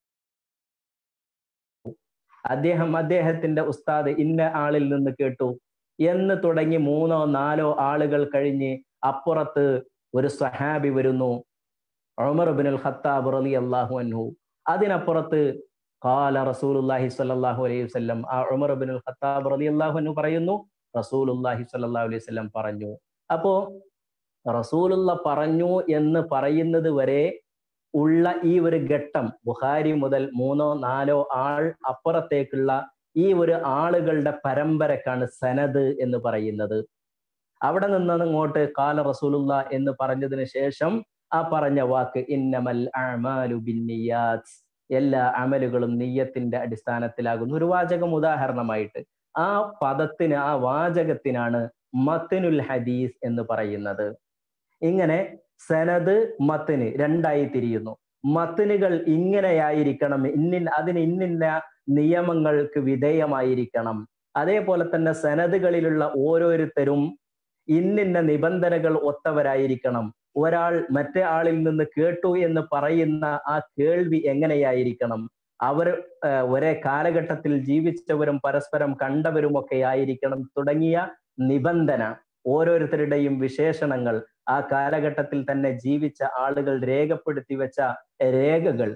അദ്ദേഹം അദ്ദേഹത്തിന്റെ ഉസ്താദ് ഇന്ന ആളിൽ നിന്ന് കേട്ടു എന്ന് തുടങ്ങി മൂന്നോ നാലോ ആളുകൾ കഴിഞ്ഞ് അപ്പുറത്ത് ഒരു സ്വഹാബി വരുന്നു ഉമർ ബിൻ ഖത്താബ് റലി അള്ളാഹു അൻഹു അതിനപ്പുറത്ത് കാല റസൂലുല്ലാഹി സ്വല്ലല്ലാഹു അലൈഹി വസല്ലം ആ ഉമർ ബിൻ ഖത്താബ് റലി അള്ളാഹു അൻഹു പറയുന്നു റസൂലുല്ലാഹി സ്വല്ലല്ലാഹു അലൈഹി വസല്ലം പറഞ്ഞു അപ്പോ റസൂലുള്ള പറഞ്ഞു എന്ന് പറയുന്നത് വരെ ഉള്ള ഈ ഒരു ഘട്ടം ബുഹാരി മുതൽ മൂന്നോ നാലോ ആൾ അപ്പുറത്തേക്കുള്ള ഈ ഒരു ആളുകളുടെ പരമ്പരക്കാണ് സനദ് എന്ന് പറയുന്നത് അവിടെ നിന്ന് ഇങ്ങോട്ട് കാല റസൂലുള്ള എന്ന് പറഞ്ഞതിന് ശേഷം ആ പറഞ്ഞ വാക്ക് ഇന്നമൽ അഅ്മാലു ബിന്നിയാത്ത് എല്ലാ അമലുകളും നെയ്യത്തിന്റെ അടിസ്ഥാനത്തിലാകുന്നു ഒരു വാചകം ഉദാഹരണമായിട്ട് ആ പദത്തിന് ആ വാചകത്തിനാണ് മത്തിനുൽ ഹദീസ് എന്ന് പറയുന്നത് ഇങ്ങനെ സനദ് മത്തിന് രണ്ടായി തിരിയുന്നു മത്തിനുകൾ ഇങ്ങനെയായിരിക്കണം ഇന്നിൻ അതിന് ഇന്നിന്ന നിയമങ്ങൾക്ക് വിധേയമായിരിക്കണം അതേപോലെ തന്നെ സനദുകളിലുള്ള ഓരോരുത്തരും ഇന്നിന്ന നിബന്ധനകൾ ഒത്തവരായിരിക്കണം ഒരാൾ മറ്റേ ആളിൽ നിന്ന് കേട്ടു എന്ന് പറയുന്ന ആ കേൾവി എങ്ങനെയായിരിക്കണം അവർ ഒരേ കാലഘട്ടത്തിൽ ജീവിച്ചവരും പരസ്പരം കണ്ടവരുമൊക്കെ ആയിരിക്കണം തുടങ്ങിയ നിബന്ധന ഓരോരുത്തരുടെയും വിശേഷണങ്ങൾ ആ കാലഘട്ടത്തിൽ തന്നെ ജീവിച്ച ആളുകൾ രേഖപ്പെടുത്തി വെച്ച രേഖകൾ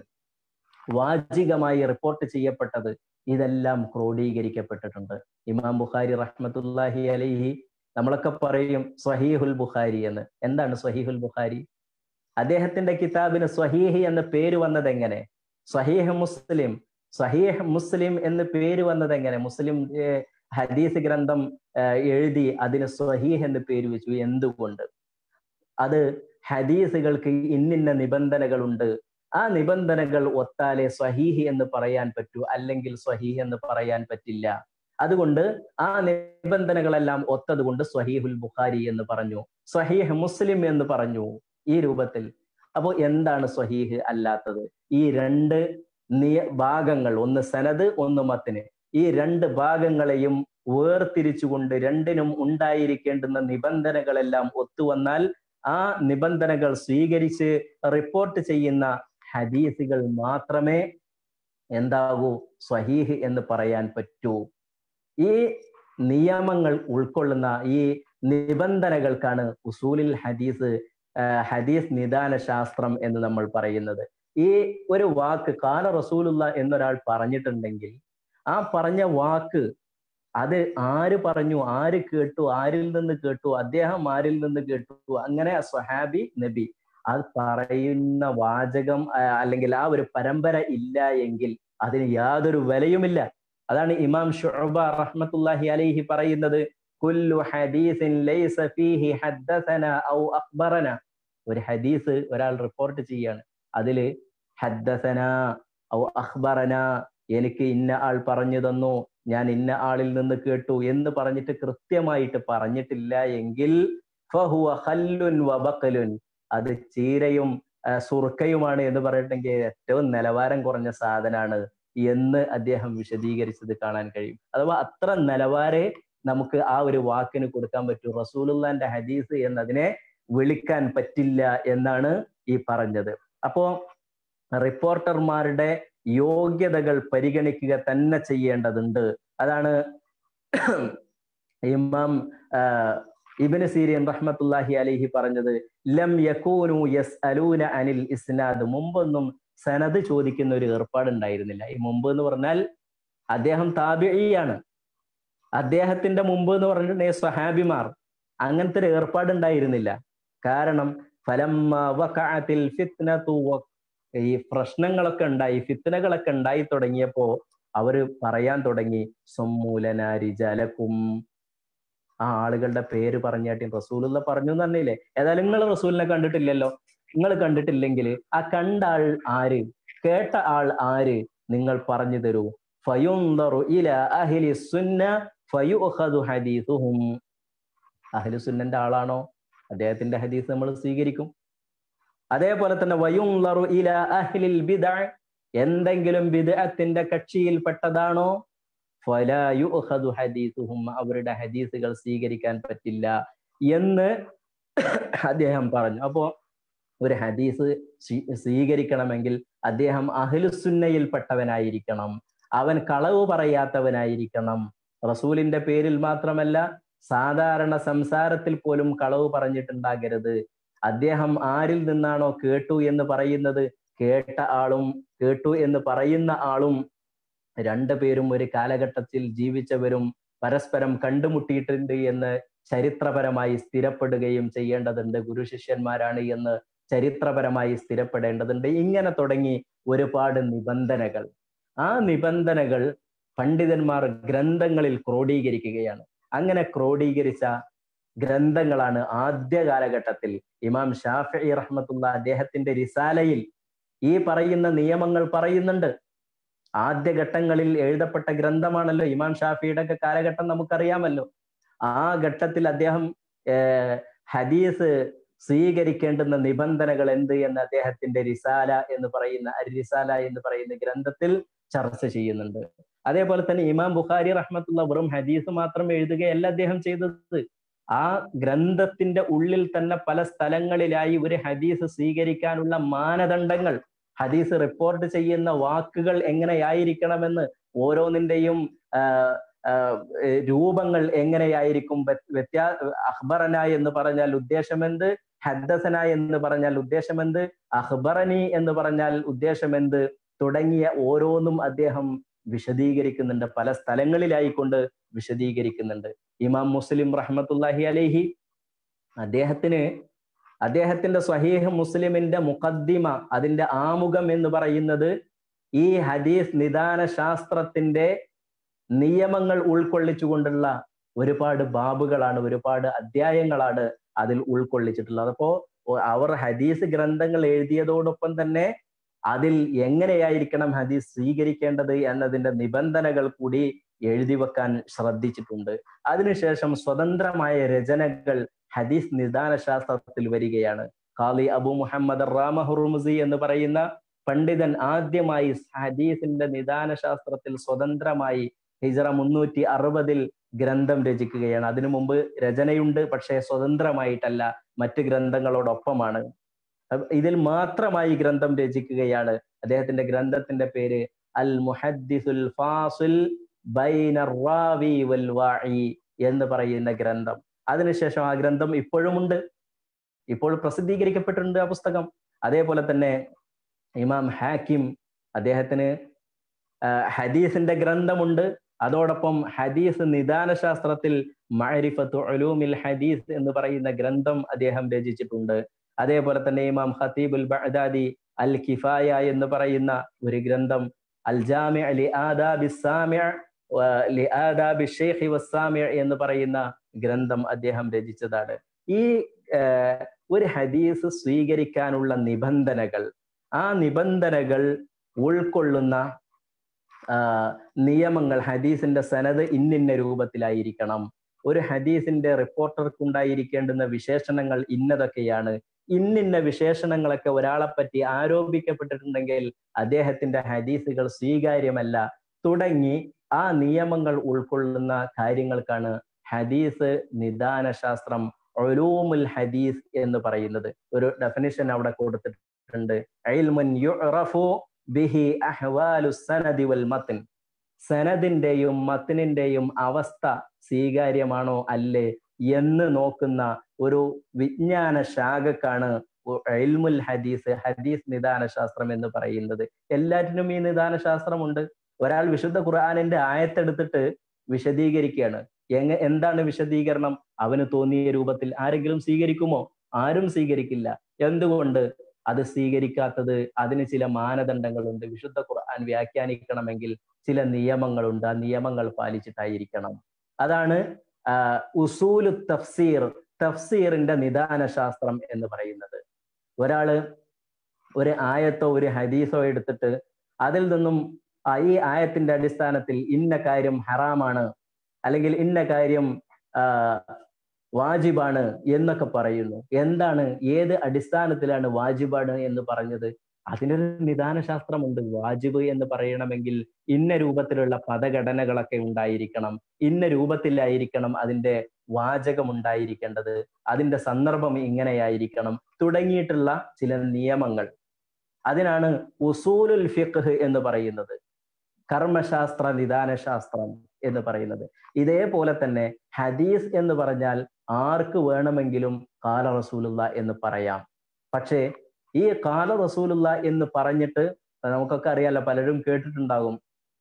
വാചികമായി റിപ്പോർട്ട് ചെയ്യപ്പെട്ടത് ഇതെല്ലാം ക്രോഡീകരിക്കപ്പെട്ടിട്ടുണ്ട് ഇമാം ബുഖാരി റഹ്മത്തുല്ലാഹി അലൈഹി നമ്മളൊക്കെ പറയും സ്വഹീഹുൽ ബുഖാരി എന്ന് എന്താണ് സ്വഹീഹുൽ ബുഖാരി അദ്ദേഹത്തിന്റെ കിതാബിന് സ്വഹീഹ് എന്ന പേര് വന്നത് എങ്ങനെ സ്വഹീഹ് മുസ്ലിം സഹീഹ് മുസ്ലിം എന്ന് പേര് വന്നത് എങ്ങനെ മുസ്ലിം ഹദീസ് ഗ്രന്ഥം എഴുതി അതിന് സ്വഹീഹ് എന്ന് പേര് വെച്ചു എന്തുകൊണ്ട് അത് ഹദീസുകൾക്ക് ഇന്നിന്ന നിബന്ധനകളുണ്ട് ആ നിബന്ധനകൾ ഒത്താലെ സ്വഹീഹ് എന്ന് പറയാൻ പറ്റൂ അല്ലെങ്കിൽ സ്വഹീഹ് എന്ന് പറയാൻ പറ്റില്ല അതുകൊണ്ട് ആ നിബന്ധനകളെല്ലാം ഒത്തതുകൊണ്ട് സ്വഹീഹുൽ ബുഖാരി എന്ന് പറഞ്ഞു സ്വഹീഹ് മുസ്ലിം എന്ന് പറഞ്ഞു ഈ രൂപത്തിൽ അപ്പോൾ എന്താണ് സ്വഹീഹ് അല്ലാത്തത് ഈ രണ്ട് നിയ ഭാഗങ്ങൾ ഒന്ന് സനത് ഒന്ന് മത്തിന് ഈ രണ്ട് ഭാഗങ്ങളെയും വേർതിരിച്ചുകൊണ്ട് രണ്ടിനും ഉണ്ടായിരിക്കേണ്ടുന്ന നിബന്ധനകളെല്ലാം ഒത്തുവന്നാൽ ആ നിബന്ധനകൾ സ്വീകരിച്ച് റിപ്പോർട്ട് ചെയ്യുന്ന ഹദീസുകൾ മാത്രമേ എന്താകൂ സ്വഹീഹ് എന്ന് പറയാൻ പറ്റൂ ഈ നിയമങ്ങൾ ഉൾക്കൊള്ളുന്ന ഈ നിബന്ധനകൾക്കാണ് ഉസൂലിൽ ഹദീസ് ഹദീസ് നിദാന ശാസ്ത്രം എന്ന് നമ്മൾ പറയുന്നത് ഈ ഒരു വാക്ക് കാല റസൂലുള്ള എന്നൊരാൾ പറഞ്ഞിട്ടുണ്ടെങ്കിൽ ആ പറഞ്ഞ വാക്ക് അത് ആര് പറഞ്ഞു ആര് കേട്ടു ആരിൽ നിന്ന് കേട്ടു അദ്ദേഹം ആരിൽ നിന്ന് കേട്ടു അങ്ങനെ സ്വഹാബി നബി അത് പറയുന്ന വാചകം അല്ലെങ്കിൽ ആ ഒരു പരമ്പര ഇല്ല എങ്കിൽ അതിന് യാതൊരു വിലയുമില്ല അതാണ് ഇമാം ഷുഅബ റഹ്മത്തുല്ലാഹി അലൈഹി പറയുന്നത് കുല്ലു ഹദീസിൻ ലൈസ ഫീഹി ഹദ്ദസന ഔ അഖ്ബറന ഒരു ഹദീസ് ഒരാൾ റിപ്പോർട്ട് ചെയ്യാണ് അതില് ഹദ്ദസന ഔ അഖ്ബറന എനിക്ക് ഇന്ന ആൾ പറഞ്ഞു തന്നു ഞാൻ ഇന്ന ആളിൽ നിന്ന് കേട്ടു എന്ന് പറഞ്ഞിട്ട് കൃത്യമായിട്ട് പറഞ്ഞിട്ടില്ല എങ്കിൽ ഫഹുവ ഖല്ലുൻ വബഖലുൻ അത് ചീരയും സുർക്കയുമാണ് എന്ന് പറഞ്ഞിട്ടെങ്കിൽ ഏറ്റവും നിലവാരം കുറഞ്ഞ സാധനമാണ് എന്ന് അദ്ദേഹം വിശദീകരിച്ചത് കാണാൻ കഴിയും അഥവാ അത്ര നിലവാരെ നമുക്ക് ആ ഒരു വാക്കിന് കൊടുക്കാൻ പറ്റൂ റസൂലുള്ളാന്റെ ഹദീസ് എന്നതിനെ വിളിക്കാൻ പറ്റില്ല എന്നാണ് ഈ പറഞ്ഞത് അപ്പോ റിപ്പോർട്ടർമാരുടെ യോഗ്യതകൾ പരിഗണിക്കുക തന്നെ ചെയ്യേണ്ടതുണ്ട് അതാണ് ഇമാം ഇബിന് സീരിയൻ റഹ്മത്തുല്ലാഹി അലിഹി പറഞ്ഞത് ലം യക്കൂനു യസ് അലൂന അനിൽ ഇസ്നാദ് മുമ്പൊന്നും സനത് ചോദിക്കുന്ന ഒരു ഏർപ്പാടുണ്ടായിരുന്നില്ല ഈ മുമ്പ് എന്ന് പറഞ്ഞാൽ അദ്ദേഹം താബിയാണ് അദ്ദേഹത്തിന്റെ മുമ്പ് എന്ന് പറഞ്ഞിട്ടുണ്ടെങ്കിൽ സ്വഹാബിമാർ അങ്ങനത്തെ ഒരു ഏർപ്പാടുണ്ടായിരുന്നില്ല കാരണം ഫലത്തിൽ ഈ പ്രശ്നങ്ങളൊക്കെ ഉണ്ടായി ഫിത്തനകളൊക്കെ ഉണ്ടായി തുടങ്ങിയപ്പോ അവര് പറയാൻ തുടങ്ങി സൊമ്മൂലനാരി ജലക്കും ആ ആളുകളുടെ പേര് പറഞ്ഞാട്ടി റസൂലുള്ള പറഞ്ഞു തന്നെയില്ലേ ഏതായാലും നിങ്ങൾ റസൂലിനെ കണ്ടിട്ടില്ലല്ലോ നിങ്ങൾ കണ്ടിട്ടില്ലെങ്കിൽ ആ കണ്ട ആൾ ആര് കേട്ട ആൾ ആര് നിങ്ങൾ പറഞ്ഞു തരൂ ഫയുന്തറു ഇല അഹ്ലി സുന്ന ഫയുഖദു ഹദീസുഹും അഹ്ലു സുന്നന്റെ ആളാണോ അദ്ദേഹത്തിന്റെ ഹദീസ് നമ്മൾ സ്വീകരിക്കും അതേപോലെ തന്നെ വയുന്തറു ഇല അഹ്ലിൽ ബിദ എന്തെങ്കിലും ബിദഅത്തിന്റെ കക്ഷിയിൽപ്പെട്ടതാണോ ഫലായുഖദു ഹദീസുഹും അവരുടെ ഹദീസുകൾ സ്വീകരിക്കാൻ പറ്റില്ല എന്ന് അദ്ദേഹം പറഞ്ഞു അപ്പോ ഒരു ഹദീസ് സ്വീകരിക്കണമെങ്കിൽ അദ്ദേഹം അഹ്ലുസുന്നയിൽപ്പെട്ടവനായിരിക്കണം അവൻ കളവ് പറയാത്തവനായിരിക്കണം റസൂലിന്റെ പേരിൽ മാത്രമല്ല സാധാരണ സംസാരത്തിൽ പോലും കളവ് പറഞ്ഞിട്ടുണ്ടാകരുത് അദ്ദേഹം ആരിൽ നിന്നാണോ കേട്ടു എന്ന് പറയുന്നത് കേട്ട ആളും കേട്ടു എന്ന് പറയുന്ന ആളും രണ്ടു പേരും ഒരു കാലഘട്ടത്തിൽ ജീവിച്ചവരും പരസ്പരം കണ്ടുമുട്ടിയിട്ടുണ്ട് എന്ന് ചരിത്രപരമായി സ്ഥിരപ്പെടുകയും ചെയ്യേണ്ടതുണ്ട് ഗുരു ശിഷ്യന്മാരാണ് എന്ന് ചരിത്രപരമായി സ്ഥിരപ്പെടേണ്ടതുണ്ട് ഇങ്ങനെ തുടങ്ങി ഒരുപാട് നിബന്ധനകൾ ആ നിബന്ധനകൾ പണ്ഡിതന്മാർ ഗ്രന്ഥങ്ങളിൽ ക്രോഡീകരിക്കുകയാണ് അങ്ങനെ ക്രോഡീകരിച്ച ഗ്രന്ഥങ്ങളാണ് ആദ്യ കാലഘട്ടത്തിൽ ഇമാം ഷാഫി റഹ്മത്തുള്ള അദ്ദേഹത്തിന്റെ റിസാലയിൽ ഈ പറയുന്ന നിയമങ്ങൾ പറയുന്നുണ്ട് ആദ്യഘട്ടങ്ങളിൽ എഴുതപ്പെട്ട ഗ്രന്ഥമാണല്ലോ ഇമാം ഷാഫിയുടെ ഒക്കെ കാലഘട്ടം നമുക്കറിയാമല്ലോ ആ ഘട്ടത്തിൽ അദ്ദേഹം ഹദീസ് സ്വീകരിക്കേണ്ടുന്ന നിബന്ധനകൾ എന്ത് എന്ന് അദ്ദേഹത്തിന്റെ റിസാല എന്ന് പറയുന്ന റിസാല എന്ന് പറയുന്ന ഗ്രന്ഥത്തിൽ ചർച്ച ചെയ്യുന്നുണ്ട് അതേപോലെ തന്നെ ഇമാം ബുഖാരി റഹ്മത്തുള്ള വെറും ഹദീസ് മാത്രം എഴുതുകയല്ല അദ്ദേഹം ചെയ്തത് ആ ഗ്രന്ഥത്തിന്റെ ഉള്ളിൽ തന്നെ പല സ്ഥലങ്ങളിലായി ഒരു ഹദീസ് സ്വീകരിക്കാനുള്ള മാനദണ്ഡങ്ങൾ ഹദീസ് റിപ്പോർട്ട് ചെയ്യുന്ന വാക്കുകൾ എങ്ങനെയായിരിക്കണമെന്ന് ഓരോന്നിന്റെയും രൂപങ്ങൾ എങ്ങനെയായിരിക്കും വ്യത്യാ അഹ്ബറന എന്ന് പറഞ്ഞാൽ ഉദ്ദേശമെന്ത് ഹദ്ദസന എന്ന് പറഞ്ഞാൽ ഉദ്ദേശമെന്ത് അഹ്ബറനി എന്ന് പറഞ്ഞാൽ ഉദ്ദേശമെന്ത് തുടങ്ങിയ ഓരോന്നും അദ്ദേഹം വിശദീകരിക്കുന്നുണ്ട് പല സ്ഥലങ്ങളിലായിക്കൊണ്ട് വിശദീകരിക്കുന്നുണ്ട് ഇമാം മുസ്ലിം റഹ്മത്തുല്ലാഹി അലൈഹി അദ്ദേഹത്തിന് അദ്ദേഹത്തിന്റെ സ്വഹീഹ് മുസ്ലിമിന്റെ മുഖദ്ദിമ അതിന്റെ ആമുഖം എന്ന് പറയുന്നത് ഈ ഹദീസ് നിദാന ശാസ്ത്രത്തിന്റെ നിയമങ്ങൾ ഉൾക്കൊള്ളിച്ചുകൊണ്ടുള്ള ഒരുപാട് ബാബുകളാണ് ഒരുപാട് അധ്യായങ്ങളാണ് അതിൽ ഉൾക്കൊള്ളിച്ചിട്ടുള്ളത് അപ്പോ അവർ ഹദീസ് ഗ്രന്ഥങ്ങൾ എഴുതിയതോടൊപ്പം തന്നെ അതിൽ എങ്ങനെയായിരിക്കണം ഹദീസ് സ്വീകരിക്കേണ്ടത് എന്നതിന്റെ നിബന്ധനകൾ കൂടി എഴുതി വെക്കാൻ ശ്രദ്ധിച്ചിട്ടുണ്ട് അതിനുശേഷം സ്വതന്ത്രമായ രചനകൾ ഹദീസ് നിദാന ശാസ്ത്രത്തിൽ വരികയാണ് ഖാലി അബു മുഹമ്മദ് റാമഹുറുമുസി എന്ന് പറയുന്ന പണ്ഡിതൻ ആദ്യമായി ഹദീസിന്റെ നിദാന ശാസ്ത്രത്തിൽ സ്വതന്ത്രമായി ഹിജറ മുന്നൂറ്റി അറുപതിൽ ഗ്രന്ഥം രചിക്കുകയാണ് അതിനു മുമ്പ് രചനയുണ്ട് പക്ഷേ സ്വതന്ത്രമായിട്ടല്ല മറ്റ് ഗ്രന്ഥങ്ങളോടൊപ്പമാണ് ഇതിൽ മാത്രമായി ഗ്രന്ഥം രചിക്കുകയാണ് അദ്ദേഹത്തിന്റെ ഗ്രന്ഥത്തിന്റെ പേര് അൽ മുഹദ്ദിസുൽ ഫാസുൽ ബൈനറാവി വൽ വാഇ എന്ന് പറയുന്ന ഗ്രന്ഥം അതിനുശേഷം ആ ഗ്രന്ഥം ഇപ്പോഴുമുണ്ട് ഇപ്പോൾ പ്രസിദ്ധീകരിക്കപ്പെട്ടിട്ടുണ്ട് ആ പുസ്തകം അതേപോലെ തന്നെ ഇമാം ഹാക്കിം അദ്ദേഹത്തിന് ഹദീസിന്റെ ഗ്രന്ഥമുണ്ട് അതോടൊപ്പം ഹദീസ് നിദാന ശാസ്ത്രത്തിൽ മഅരിഫത്തു ഉലൂമിൽ ഹദീസ് എന്ന് പറയുന്ന ഗ്രന്ഥം അദ്ദേഹം രചിച്ചിട്ടുണ്ട് അതേപോലെ തന്നെ ഇമാം ഖത്തീബുൽ ബഅദാദി അൽ കിഫായ എന്ന് പറയുന്ന ഒരു ഗ്രന്ഥം അൽ ജാമി ലി ആദാബി സാമിഅ ലി ആദാബി ഷെയ്ഖി വസ്സാമിഅ എന്ന് പറയുന്ന ഗ്രന്ഥം അദ്ദേഹം രചിച്ചതാണ് ഈ ഒരു ഹദീസ് സ്വീകരിക്കാനുള്ള നിബന്ധനകൾ ആ നിബന്ധനകൾ ഉൾക്കൊള്ളുന്ന നിയമങ്ങൾ ഹദീസിന്റെ സനത് ഇന്നിന്ന രൂപത്തിലായിരിക്കണം ഒരു ഹദീസിന്റെ റിപ്പോർട്ടർക്ക് ഉണ്ടായിരിക്കേണ്ടുന്ന വിശേഷണങ്ങൾ ഇന്നതൊക്കെയാണ് ഇന്നിന്ന വിശേഷണങ്ങളൊക്കെ ഒരാളെ പറ്റി ആരോപിക്കപ്പെട്ടിട്ടുണ്ടെങ്കിൽ അദ്ദേഹത്തിന്റെ ഹദീസുകൾ സ്വീകാര്യമല്ല തുടങ്ങി ആ നിയമങ്ങൾ ഉൾക്കൊള്ളുന്ന കാര്യങ്ങൾക്കാണ് ഹദീസ് നിദാന ശാസ്ത്രം ഒലൂമുൽ ഹദീസ് എന്ന് പറയുന്നത് ഒരു ഡെഫിനിഷൻ അവിടെ കൊടുത്തിട്ടുണ്ട് ബിഹി അഹ്വാലു സനദി വൽ മത്തിൻ സനദിന്റെയും മത്തിനിന്റെയും അവസ്ഥ സ്വീകാര്യമാണോ അല്ലേ എന്ന് നോക്കുന്ന ഒരു വിജ്ഞാന ശാഖക്കാണ് എൽമുൽ ഹദീസ് ഹദീസ് നിദാന ശാസ്ത്രം എന്ന് പറയുന്നത് എല്ലാറ്റിനും ഈ നിദാന ശാസ്ത്രമുണ്ട് ഒരാൾ വിശുദ്ധ ഖുർആാനിന്റെ ആയത്തെടുത്തിട്ട് വിശദീകരിക്കുകയാണ് എങ്ങ എന്താണ് വിശദീകരണം അവന് തോന്നിയ രൂപത്തിൽ ആരെങ്കിലും സ്വീകരിക്കുമോ ആരും സ്വീകരിക്കില്ല എന്തുകൊണ്ട് അത് സ്വീകരിക്കാത്തത് അതിന് ചില മാനദണ്ഡങ്ങളുണ്ട് വിശുദ്ധ ഖുർആൻ വ്യാഖ്യാനിക്കണമെങ്കിൽ ചില നിയമങ്ങളുണ്ട് ആ നിയമങ്ങൾ പാലിച്ചിട്ടായിരിക്കണം അതാണ് ഉസൂലു തഫ്സീർ തഫ്സീറിന്റെ നിദാന ശാസ്ത്രം എന്ന് പറയുന്നത് ഒരാള് ഒരു ആയത്തോ ഒരു ഹദീസോ എടുത്തിട്ട് അതിൽ നിന്നും ഈ ആയത്തിന്റെ അടിസ്ഥാനത്തിൽ ഇന്ന കാര്യം ഹറാമാണ് അല്ലെങ്കിൽ ഇന്ന കാര്യം വാജിബാണ് എന്നൊക്കെ പറയുന്നു എന്താണ് ഏത് അടിസ്ഥാനത്തിലാണ് വാജിബാണ് എന്ന് പറഞ്ഞത് അതിനൊരു നിദാന ശാസ്ത്രമുണ്ട് വാജിബ് എന്ന് പറയണമെങ്കിൽ ഇന്ന രൂപത്തിലുള്ള പദഘടനകളൊക്കെ ഉണ്ടായിരിക്കണം ഇന്ന രൂപത്തിലായിരിക്കണം അതിന്റെ വാചകം ഉണ്ടായിരിക്കേണ്ടത് അതിന്റെ സന്ദർഭം ഇങ്ങനെയായിരിക്കണം തുടങ്ങിയിട്ടുള്ള ചില നിയമങ്ങൾ അതിനാണ് ഉസൂലുൽ ഫിഖ് എന്ന് പറയുന്നത് കർമ്മശാസ്ത്ര നിദാന ശാസ്ത്രം എന്ന് പറയുന്നത് ഇതേപോലെ തന്നെ ഹദീസ് എന്ന് പറഞ്ഞാൽ ആർക്ക് വേണമെങ്കിലും കാല റസൂലുള്ള എന്ന് പറയാം പക്ഷേ ഈ കാല റസൂലുള്ള എന്ന് പറഞ്ഞിട്ട് നമുക്കൊക്കെ അറിയാലോ പലരും കേട്ടിട്ടുണ്ടാകും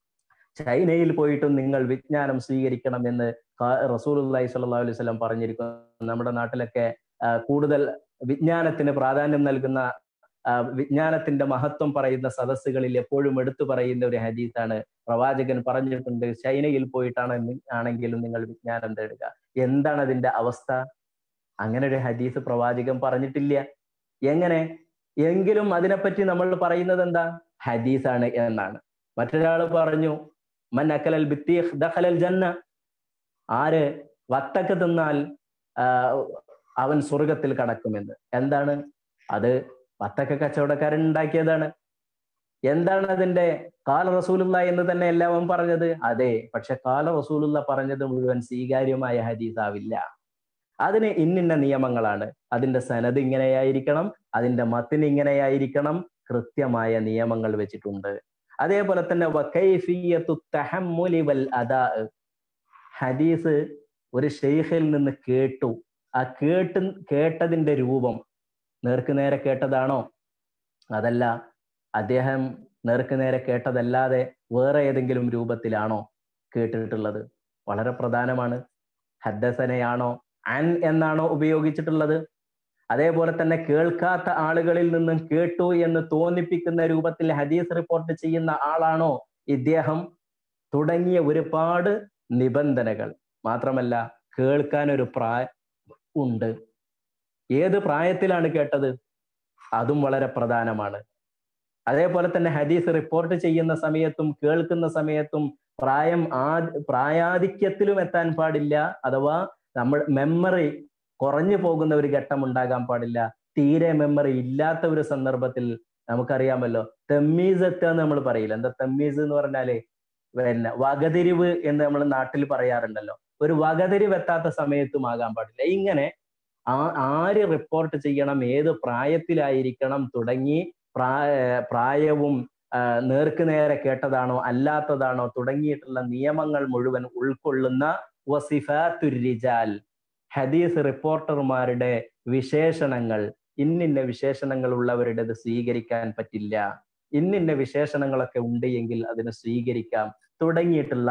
ചൈനയിൽ പോയിട്ടും നിങ്ങൾ വിജ്ഞാനം സ്വീകരിക്കണം എന്ന് റസൂലുല്ലാഹി സ്വല്ലല്ലാഹു അലൈഹി വസല്ലം പറഞ്ഞിരിക്കുന്നു നമ്മുടെ നാട്ടിലൊക്കെ കൂടുതൽ വിജ്ഞാനത്തിന് പ്രാധാന്യം നൽകുന്ന വിജ്ഞാനത്തിന്റെ മഹത്വം പറയുന്ന സദസ്സുകളിൽ എപ്പോഴും എടുത്തു പറയുന്ന ഒരു ഹദീസാണ് പ്രവാചകൻ പറഞ്ഞിട്ടുണ്ട് ചൈനയിൽ പോയിട്ടാണ് ആണെങ്കിലും നിങ്ങൾ വിജ്ഞാനം തേടുക എന്താണ് അതിന്റെ അവസ്ഥ അങ്ങനെ ഒരു ഹദീസ് പ്രവാചകൻ പറഞ്ഞിട്ടില്ല എങ്ങനെ എങ്കിലും അതിനെപ്പറ്റി നമ്മൾ പറയുന്നത് എന്താ ഹദീസാണ് എന്നാണ് മറ്റൊരാൾ പറഞ്ഞു മൻ അക്കലൽ ബിത്തീഖ് ദഖലൽ ജന്ന ആര് വത്തക്ക തിന്നാൽ അവൻ സ്വർഗത്തിൽ കടക്കുമെന്ന് എന്താണ് അത് വത്തക്ക കച്ചവടക്കാരൻ ഉണ്ടാക്കിയതാണ് എന്താണ് അതിന്റെ കാല റസൂലുള്ള എന്ന് തന്നെ എല്ലാവരും പറഞ്ഞത് അതെ പക്ഷെ കാല റസൂലുള്ള പറഞ്ഞത് മുഴുവൻ സ്വീകാര്യമായ ഹദീസാവില്ല അതിന് ഇന്നിന്ന നിയമങ്ങളാണ് അതിന്റെ സനത് ഇങ്ങനെയായിരിക്കണം അതിന്റെ മത്തിന് ഇങ്ങനെയായിരിക്കണം കൃത്യമായ നിയമങ്ങൾ വെച്ചിട്ടുണ്ട് അതേപോലെ തന്നെ ഹദീസ് ഒരു ഷെയ്ഖിൽ നിന്ന് കേട്ടു ആ കേട്ട് കേട്ടതിന്റെ രൂപം നേർക്ക് നേരെ കേട്ടതാണോ അതല്ല അദ്ദേഹം നേർക്ക് നേരെ കേട്ടതല്ലാതെ വേറെ ഏതെങ്കിലും രൂപത്തിലാണോ കേട്ടിട്ടുള്ളത് വളരെ പ്രധാനമാണ് ഹദ്ദസനയാണോ അൻ എന്നാണോ ഉപയോഗിച്ചിട്ടുള്ളത് അതേപോലെ തന്നെ കേൾക്കാത്ത ആളുകളിൽ നിന്നും കേട്ടു എന്ന് തോന്നിപ്പിക്കുന്ന രൂപത്തിൽ ഹദീസ് റിപ്പോർട്ട് ചെയ്യുന്ന ആളാണോ ഇദ്ദേഹം തുടങ്ങിയ ഒരുപാട് നിബന്ധനകൾ മാത്രമല്ല കേൾക്കാൻ ഒരു പ്രായ ഉണ്ട് ഏത് പ്രായത്തിലാണ് കേട്ടത് അതും വളരെ പ്രധാനമാണ് അതേപോലെ തന്നെ ഹദീസ് റിപ്പോർട്ട് ചെയ്യുന്ന സമയത്തും കേൾക്കുന്ന സമയത്തും പ്രായം ആ പ്രായാധിക്യത്തിലും എത്താൻ പാടില്ല അഥവാ നമ്മൾ മെമ്മറി കുറഞ്ഞു പോകുന്ന ഒരു ഘട്ടം ഉണ്ടാകാൻ പാടില്ല തീരെ മെമ്മറി ഇല്ലാത്ത ഒരു സന്ദർഭത്തിൽ നമുക്കറിയാമല്ലോ തെമ്മീസ് എത്തുക എന്ന് നമ്മൾ പറയില്ല എന്താ തെമ്മീസ് എന്ന് പറഞ്ഞാല് പിന്നെ വകതിരിവ് എന്ന് നമ്മൾ നാട്ടിൽ പറയാറുണ്ടല്ലോ ഒരു വകതിരിവ് എത്താത്ത സമയത്തും ആകാൻ പാടില്ല ഇങ്ങനെ ആ ആര് റിപ്പോർട്ട് ചെയ്യണം ഏത് പ്രായത്തിലായിരിക്കണം തുടങ്ങി പ്രായ പ്രായവും നേർക്ക് നേരെ കേട്ടതാണോ അല്ലാത്തതാണോ തുടങ്ങിയിട്ടുള്ള നിയമങ്ങൾ മുഴുവൻ ഉൾക്കൊള്ളുന്ന വസിഫാത്തുരിജാൽ ഹദീസ് റിപ്പോർട്ടർമാരുടെ വിശേഷണങ്ങൾ ഇന്നിന്ന വിശേഷണങ്ങൾ ഉള്ളവരുടേത് സ്വീകരിക്കാൻ പറ്റില്ല ഇന്നിന്ന വിശേഷണങ്ങളൊക്കെ ഉണ്ട് എങ്കിൽ അതിന് സ്വീകരിക്കാം തുടങ്ങിയിട്ടുള്ള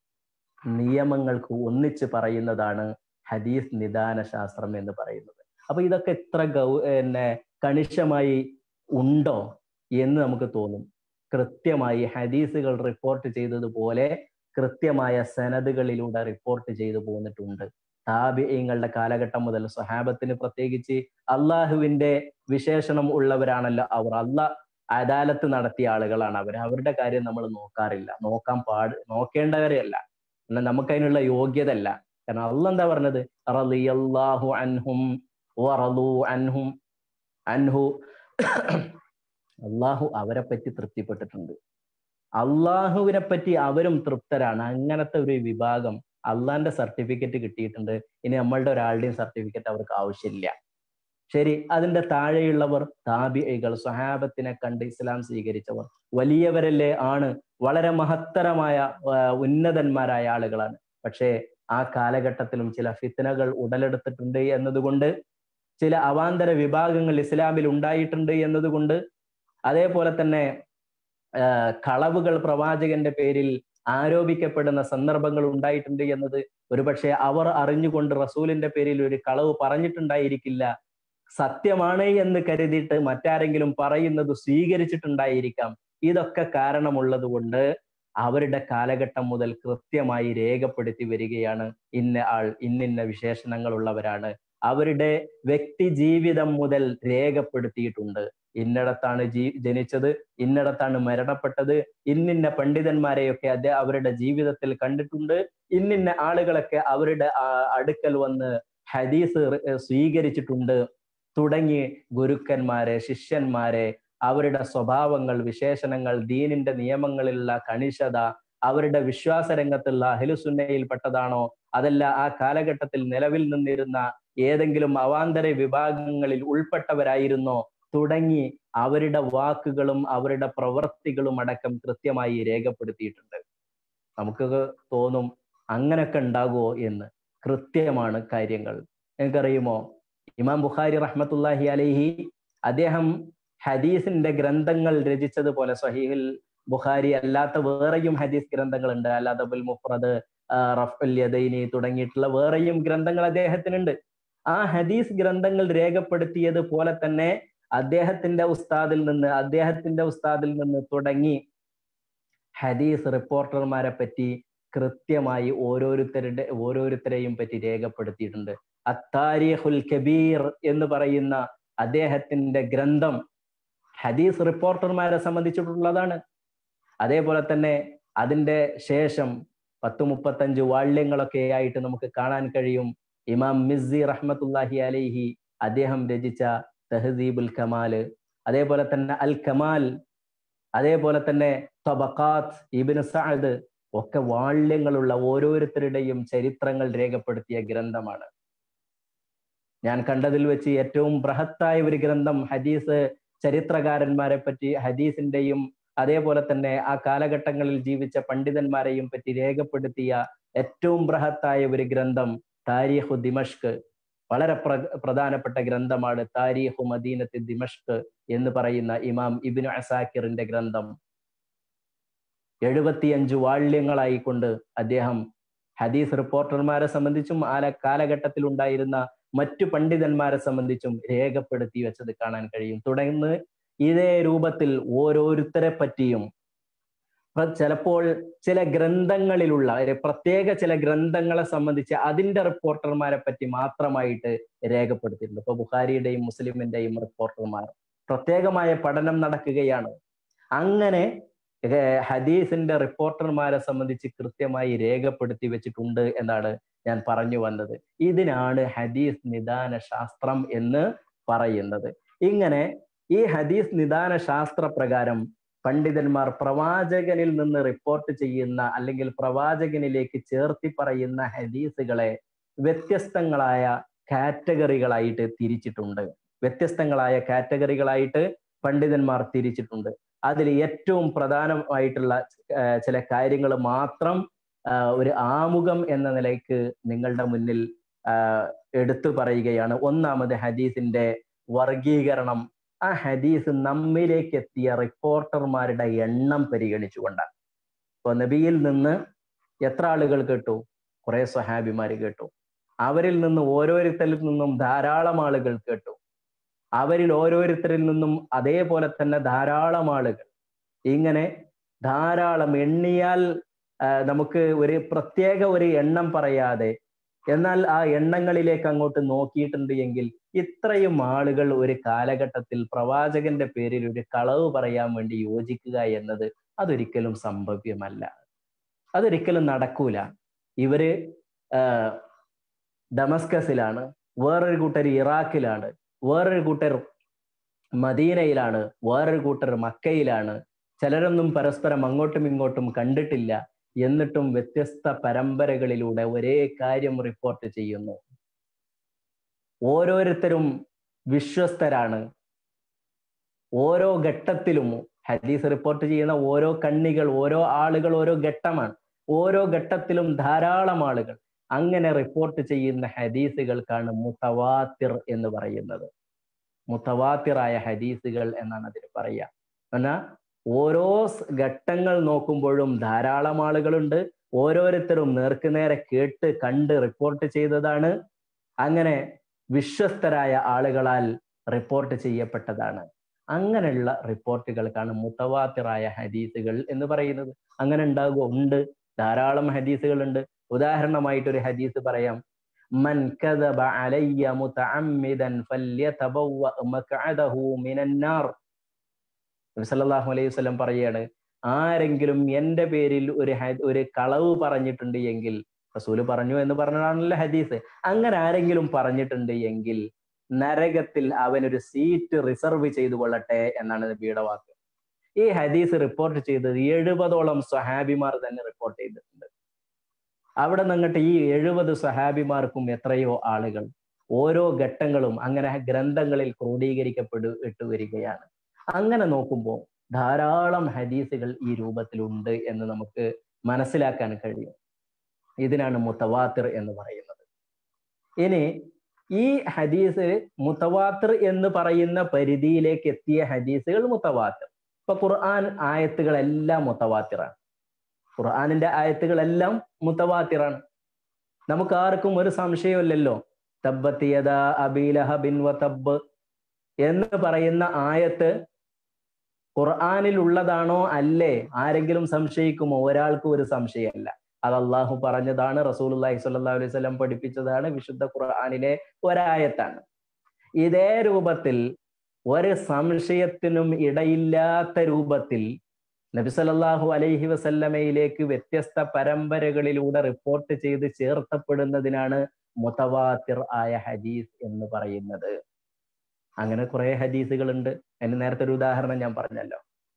നിയമങ്ങൾക്ക് ഒന്നിച്ച് പറയുന്നതാണ് ഹദീസ് നിദാന ശാസ്ത്രം എന്ന് പറയുന്നത് അപ്പൊ ഇതൊക്കെ എത്ര ഗൗ പിന്നെ കണിശമായി ഉണ്ടോ എന്ന് നമുക്ക് തോന്നും കൃത്യമായി ഹദീസുകൾ റിപ്പോർട്ട് ചെയ്തതുപോലെ കൃത്യമായ സനദുകളിലൂടെ റിപ്പോർട്ട് ചെയ്തു പോന്നിട്ടുണ്ട് താബിയങ്ങളുടെ കാലഘട്ടം മുതൽ സ്വഹാബത്തിന് പ്രത്യേകിച്ച് അള്ളാഹുവിന്റെ വിശേഷണം ഉള്ളവരാണല്ലോ അവർ അള്ളാഹ് അദാലത്ത് നടത്തിയ ആളുകളാണ് അവർ അവരുടെ കാര്യം നമ്മൾ നോക്കാറില്ല നോക്കാൻ പാട് നോക്കേണ്ടവരെയല്ല എന്നാൽ നമുക്കതിനുള്ള യോഗ്യത അല്ല കാരണം അള്ള എന്താ പറഞ്ഞത് റളിയല്ലാഹു അൻഹും വറളു അൻഹും അൻഹു അള്ളാഹു അവരെ പറ്റി തൃപ്തിപ്പെട്ടിട്ടുണ്ട് അള്ളാഹുവിനെ പറ്റി അവരും തൃപ്തരാണ് അങ്ങനത്തെ ഒരു വിഭാഗം അള്ളാന്റെ സർട്ടിഫിക്കറ്റ് കിട്ടിയിട്ടുണ്ട് ഇനി നമ്മളുടെ ഒരാളുടെയും സർട്ടിഫിക്കറ്റ് അവർക്ക് ആവശ്യമില്ല ശരി അതിന്റെ താഴെയുള്ളവർ താബിഐകൾ സ്വഹാബത്തിനെ കണ്ട് ഇസ്ലാം സ്വീകരിച്ചവർ വലിയവരല്ലേ ആണ് വളരെ മഹത്തരമായ ഉന്നതന്മാരായ ആളുകളാണ് പക്ഷേ ആ കാലഘട്ടത്തിലും ചില ഫിത്തനകൾ ഉടലെടുത്തിട്ടുണ്ട് എന്നതുകൊണ്ട് ചില അവാന്തര വിഭാഗങ്ങൾ ഇസ്ലാമിൽ ഉണ്ടായിട്ടുണ്ട് എന്നതുകൊണ്ട് അതേപോലെ തന്നെ കളവുകൾ പ്രവാചകന്റെ പേരിൽ ആരോപിക്കപ്പെടുന്ന സന്ദർഭങ്ങൾ ഉണ്ടായിട്ടുണ്ട് എന്നത് ഒരുപക്ഷെ അവർ അറിഞ്ഞുകൊണ്ട് റസൂലിന്റെ പേരിൽ ഒരു കളവ് പറഞ്ഞിട്ടുണ്ടായിരിക്കില്ല സത്യമാണ് എന്ന് കരുതിയിട്ട് മറ്റാരെങ്കിലും പറയുന്നത് സ്വീകരിച്ചിട്ടുണ്ടായിരിക്കാം ഇതൊക്കെ കാരണമുള്ളത് കൊണ്ട് അവരുടെ കാലഘട്ടം മുതൽ കൃത്യമായി രേഖപ്പെടുത്തി വരികയാണ് ഇന്ന ആൾ ഇന്നിന്ന വിശേഷണങ്ങൾ ഉള്ളവരാണ് അവരുടെ വ്യക്തി ജീവിതം മുതൽ രേഖപ്പെടുത്തിയിട്ടുണ്ട് ഇന്നിടത്താണ് ജീ ജനിച്ചത് ഇന്നിടത്താണ് മരണപ്പെട്ടത് ഇന്നിന്ന പണ്ഡിതന്മാരെയൊക്കെ അദ്ദേഹം അവരുടെ ജീവിതത്തിൽ കണ്ടിട്ടുണ്ട് ഇന്നിന്ന ആളുകളൊക്കെ അവരുടെ അടുക്കൽ വന്ന് ഹദീസ് സ്വീകരിച്ചിട്ടുണ്ട് തുടങ്ങി ഗുരുക്കന്മാരെ ശിഷ്യന്മാരെ അവരുടെ സ്വഭാവങ്ങൾ വിശേഷണങ്ങൾ ദീനിന്റെ നിയമങ്ങളിലുള്ള കണിശത അവരുടെ വിശ്വാസ രംഗത്തുള്ള അഹിലുസുന്നയിൽപ്പെട്ടതാണോ അതല്ല ആ കാലഘട്ടത്തിൽ നിലവിൽ നിന്നിരുന്ന ഏതെങ്കിലും അവാന്തര വിഭാഗങ്ങളിൽ ഉൾപ്പെട്ടവരായിരുന്നോ തുടങ്ങി അവരുടെ വാക്കുകളും അവരുടെ പ്രവൃത്തികളും അടക്കം കൃത്യമായി രേഖപ്പെടുത്തിയിട്ടുണ്ട് നമുക്ക് തോന്നും അങ്ങനൊക്കെ ഉണ്ടാകുമോ എന്ന് കൃത്യമാണ് കാര്യങ്ങൾ നിങ്ങൾക്കറിയുമോ ഇമാം ബുഖാരി റഹ്മത്തുല്ലാഹി അലൈഹി അദ്ദേഹം ഹദീസിന്റെ ഗ്രന്ഥങ്ങൾ രചിച്ചതുപോലെ സഹീഹിൽ ബുഖാരി അല്ലാത്ത വേറെയും ഹദീസ് ഗ്രന്ഥങ്ങളുണ്ട് അല്ലാദബുൽ മുഫ്രദ് റഫുൽ യദൈനി തുടങ്ങിയിട്ടുള്ള വേറെയും ഗ്രന്ഥങ്ങൾ അദ്ദേഹത്തിനുണ്ട് ആ ഹദീസ് ഗ്രന്ഥങ്ങൾ രേഖപ്പെടുത്തിയത് പോലെ തന്നെ അദ്ദേഹത്തിന്റെ ഉസ്താദിൽ നിന്ന് അദ്ദേഹത്തിന്റെ ഉസ്താദിൽ നിന്ന് തുടങ്ങി ഹദീസ് റിപ്പോർട്ടർമാരെ പറ്റി കൃത്യമായി ഓരോരുത്തരുടെ ഓരോരുത്തരെയും പറ്റി രേഖപ്പെടുത്തിയിട്ടുണ്ട് അത്താരിഹുൽ കബീർ എന്ന് പറയുന്ന അദ്ദേഹത്തിന്റെ ഗ്രന്ഥം ഹദീസ് റിപ്പോർട്ടർമാരെ സംബന്ധിച്ചിട്ടുള്ളതാണ് അതേപോലെ തന്നെ അതിന്റെ ശേഷം പത്ത് മുപ്പത്തഞ്ച് വാള്യങ്ങളൊക്കെ ആയിട്ട് നമുക്ക് കാണാൻ കഴിയും ഇമാം മിസ്സി റഹ്മത്തുല്ലാഹി അലൈഹി അദ്ദേഹം രചിച്ച തഹദീബുൽ കമാല് അതേപോലെ തന്നെ അൽ കമാൽ അതേപോലെ തന്നെ തബക്കാത്ത് ഇബിന് സഅദ് ഒക്കെ വാള്യങ്ങളുള്ള ഓരോരുത്തരുടെയും ചരിത്രങ്ങൾ രേഖപ്പെടുത്തിയ ഗ്രന്ഥമാണ് ഞാൻ കണ്ടതിൽ വെച്ച് ഏറ്റവും ബൃഹത്തായ ഒരു ഗ്രന്ഥം ഹദീസ് ചരിത്രകാരന്മാരെ പറ്റി ഹദീസിന്റെയും അതേപോലെ തന്നെ ആ കാലഘട്ടങ്ങളിൽ ജീവിച്ച പണ്ഡിതന്മാരെയും പറ്റി രേഖപ്പെടുത്തിയ ഏറ്റവും ബൃഹത്തായ ഒരു ഗ്രന്ഥം താരിഖു ദിമഷ്ക് വളരെ പ്ര പ്രധാനപ്പെട്ട ഗ്രന്ഥമാണ് താരിഖു മദീനത്ത് ദിമഷ്ക് എന്ന് പറയുന്ന ഇമാം ഇബിനു അസാക്കിറിന്റെ ഗ്രന്ഥം എഴുപത്തിയഞ്ച് വാള്യങ്ങളായി കൊണ്ട് അദ്ദേഹം ഹദീസ് റിപ്പോർട്ടർമാരെ സംബന്ധിച്ചും ആ കാലഘട്ടത്തിൽ ഉണ്ടായിരുന്ന മറ്റു പണ്ഡിതന്മാരെ സംബന്ധിച്ചും രേഖപ്പെടുത്തി വെച്ചത് കാണാൻ കഴിയും തുടർന്ന് ഇതേ രൂപത്തിൽ ഓരോരുത്തരെ പറ്റിയും ചിലപ്പോൾ ചില ഗ്രന്ഥങ്ങളിലുള്ള പ്രത്യേക ചില ഗ്രന്ഥങ്ങളെ സംബന്ധിച്ച് അതിന്റെ റിപ്പോർട്ടർമാരെ പറ്റി മാത്രമായിട്ട് രേഖപ്പെടുത്തിയിട്ടുണ്ട് ഇപ്പൊ ബുഖാരിയുടെയും മുസ്ലിമിന്റെയും റിപ്പോർട്ടർമാർ പ്രത്യേകമായ പഠനം നടക്കുകയാണ് അങ്ങനെ ഹദീസിന്റെ റിപ്പോർട്ടർമാരെ സംബന്ധിച്ച് കൃത്യമായി രേഖപ്പെടുത്തി വെച്ചിട്ടുണ്ട് എന്നാണ് ഞാൻ പറഞ്ഞു വന്നത് ഇതിനാണ് ഹദീസ് നിദാന ശാസ്ത്രം എന്ന് പറയുന്നത് ഇങ്ങനെ ഈ ഹദീസ് നിദാന ശാസ്ത്ര പ്രകാരം പണ്ഡിതന്മാർ പ്രവാചകനിൽ നിന്ന് റിപ്പോർട്ട് ചെയ്യുന്ന അല്ലെങ്കിൽ പ്രവാചകനിലേക്ക് ചേർത്തി പറയുന്ന ഹദീസുകളെ വ്യത്യസ്തങ്ങളായ കാറ്റഗറികളായിട്ട് തിരിച്ചിട്ടുണ്ട് വ്യത്യസ്തങ്ങളായ കാറ്റഗറികളായിട്ട് പണ്ഡിതന്മാർ തിരിച്ചിട്ടുണ്ട് അതിൽ ഏറ്റവും പ്രധാനമായിട്ടുള്ള ചില കാര്യങ്ങൾ മാത്രം ഒരു ആമുഖം എന്ന നിലയ്ക്ക് നിങ്ങളുടെ മുന്നിൽ എടുത്തു പറയുകയാണ് ഒന്നാമത് ഹദീസിന്റെ വർഗീകരണം ആ ഹദീസ് നമ്മിലേക്ക് എത്തിയ റിപ്പോർട്ടർമാരുടെ എണ്ണം പരിഗണിച്ചുകൊണ്ടാണ് ഇപ്പൊ നബിയിൽ നിന്ന് എത്ര ആളുകൾ കേട്ടു കുറെ സ്വഹാബിമാർ കേട്ടു അവരിൽ നിന്ന് ഓരോരുത്തരിൽ നിന്നും ധാരാളം ആളുകൾ കേട്ടു അവരിൽ ഓരോരുത്തരിൽ നിന്നും അതേപോലെ തന്നെ ധാരാളം ആളുകൾ ഇങ്ങനെ ധാരാളം എണ്ണിയാൽ നമുക്ക് ഒരു പ്രത്യേക ഒരു എണ്ണം പറയാതെ എന്നാൽ ആ എണ്ണങ്ങളിലേക്ക് അങ്ങോട്ട് നോക്കിയിട്ടുണ്ട് എങ്കിൽ ഇത്രയും ആളുകൾ ഒരു കാലഘട്ടത്തിൽ പ്രവാചകന്റെ പേരിൽ ഒരു കളവ് പറയാൻ വേണ്ടി യോജിക്കുക എന്നത് അതൊരിക്കലും സംഭവ്യമല്ല അതൊരിക്കലും നടക്കൂല ഇവര് ഡമസ്കസിലാണ് വേറൊരു കൂട്ടർ ഇറാഖിലാണ് വേറൊരു കൂട്ടർ മദീനയിലാണ് വേറൊരു കൂട്ടർ മക്കയിലാണ് ചിലരൊന്നും പരസ്പരം അങ്ങോട്ടും ഇങ്ങോട്ടും കണ്ടിട്ടില്ല എന്നിട്ടും വ്യത്യസ്ത പരമ്പരകളിലൂടെ ഒരേ കാര്യം റിപ്പോർട്ട് ചെയ്യുന്നു ഓരോരുത്തരും വിശ്വസ്തരാണ് ഓരോ ഘട്ടത്തിലും ഹദീസ് റിപ്പോർട്ട് ചെയ്യുന്ന ഓരോ കണ്ണികൾ ഓരോ ആളുകൾ ഓരോ ഘട്ടമാണ് ഓരോ ഘട്ടത്തിലും ധാരാളം ആളുകൾ അങ്ങനെ റിപ്പോർട്ട് ചെയ്യുന്ന ഹദീസുകൾക്കാണ് മുത്തവാത്തിർ എന്ന് പറയുന്നത് മുത്തവാത്തിറായ ഹദീസുകൾ എന്നാണ് അതിന് പറയുക എന്നാൽ ഓരോ ഘട്ടങ്ങൾ നോക്കുമ്പോഴും ധാരാളം ആളുകളുണ്ട് ഓരോരുത്തരും നേർക്കുനേരെ കേട്ട് കണ്ട് റിപ്പോർട്ട് ചെയ്തതാണ് അങ്ങനെ വിശ്വസ്തരായ ആളുകളാൽ റിപ്പോർട്ട് ചെയ്യപ്പെട്ടതാണ് അങ്ങനെയുള്ള റിപ്പോർട്ടുകൾക്കാണ് മുത്തവാത്തിറായ ഹദീസുകൾ എന്ന് പറയുന്നത് അങ്ങനെ ഉണ്ടാകുമോ ഉണ്ട് ധാരാളം ഹദീസുകൾ ഉണ്ട് ഉദാഹരണമായിട്ട് ഒരു ഹദീസ് പറയാം മൻ കദബ അലയ്യ മുതഅമ്മിദൻ ഫല്യതബവ്വ മഖഅദഹു മിനന്നാർ നബി സല്ലല്ലാഹു അലൈഹി വസല്ലം പറയാണ് ആരെങ്കിലും എൻ്റെ പേരിൽ ഒരു ഒരു കളവ് പറഞ്ഞിട്ടുണ്ട് എങ്കിൽ റസൂല് പറഞ്ഞു എന്ന് പറഞ്ഞതാണല്ലോ ഹദീസ് അങ്ങനെ ആരെങ്കിലും പറഞ്ഞിട്ടുണ്ട് എങ്കിൽ നരകത്തിൽ അവനൊരു സീറ്റ് റിസർവ് ചെയ്തു കൊള്ളട്ടെ എന്നാണ് നബിയുടെ വാക്ക് ഈ ഹദീസ് റിപ്പോർട്ട് ചെയ്തത് എഴുപതോളം സ്വഹാബിമാർ തന്നെ റിപ്പോർട്ട് ചെയ്തിട്ടുണ്ട് അവിടെ നിന്നിട്ട് ഈ എഴുപത് സ്വഹാബിമാർക്കും എത്രയോ ആളുകൾ ഓരോ ഘട്ടങ്ങളും അങ്ങനെ ഗ്രന്ഥങ്ങളിൽ ക്രോഡീകരിക്കപ്പെട്ടു ഇട്ടു വരികയാണ് അങ്ങനെ നോക്കുമ്പോൾ ധാരാളം ഹദീസുകൾ ഈ രൂപത്തിലുണ്ട് എന്ന് നമുക്ക് മനസ്സിലാക്കാൻ കഴിയും ഇതിനാണ് മുത്തവാത്തിർ എന്ന് പറയുന്നത് ഇനി ഈ ഹദീസ് മുത്തവാത്തിർ എന്ന് പറയുന്ന പരിധിയിലേക്ക് എത്തിയ ഹദീസുകൾ മുത്തവാത്തിർ ഇപ്പൊ ഖുർആൻ ആയത്തുകളെല്ലാം മുത്തവാത്തിറാണ് ഖുർആാനിന്റെ ആയത്തുകളെല്ലാം മുത്തവാത്തിറാണ് നമുക്ക് ആർക്കും ഒരു സംശയമില്ലല്ലോ തബ്ബത്തിയത അബീലഹബിൻ വ തബ്ബ് എന്ന് പറയുന്ന ആയത്ത് ഖുർആാനിൽ ഉള്ളതാണോ അല്ലേ ആരെങ്കിലും സംശയിക്കുമോ ഒരാൾക്കും ഒരു സംശയമല്ല അത് അള്ളാഹു പറഞ്ഞതാണ് റസൂലുല്ലാഹി സ്വല്ലല്ലാഹു അലൈഹി വസല്ലം പഠിപ്പിച്ചതാണ് വിശുദ്ധ ഖുർആാനിലെ ഒരായത്താണ് ഇതേ രൂപത്തിൽ ഒരു സംശയത്തിനും ഇടയില്ലാത്ത രൂപത്തിൽ നബി സല്ലല്ലാഹു അലൈഹി വസല്ലമയിലേക്ക് വ്യത്യസ്ത പരമ്പരകളിലൂടെ റിപ്പോർട്ട് ചെയ്ത് ചേർത്തപ്പെടുന്നതിനാണ് മുതവാത്തിർ ആയ ഹദീസ് എന്ന് പറയുന്നത് അങ്ങനെ കുറെ ഹദീസുകളുണ്ട് അതിന് നേരത്തെ ഒരു ഉദാഹരണം ഞാൻ പറഞ്ഞല്ലോ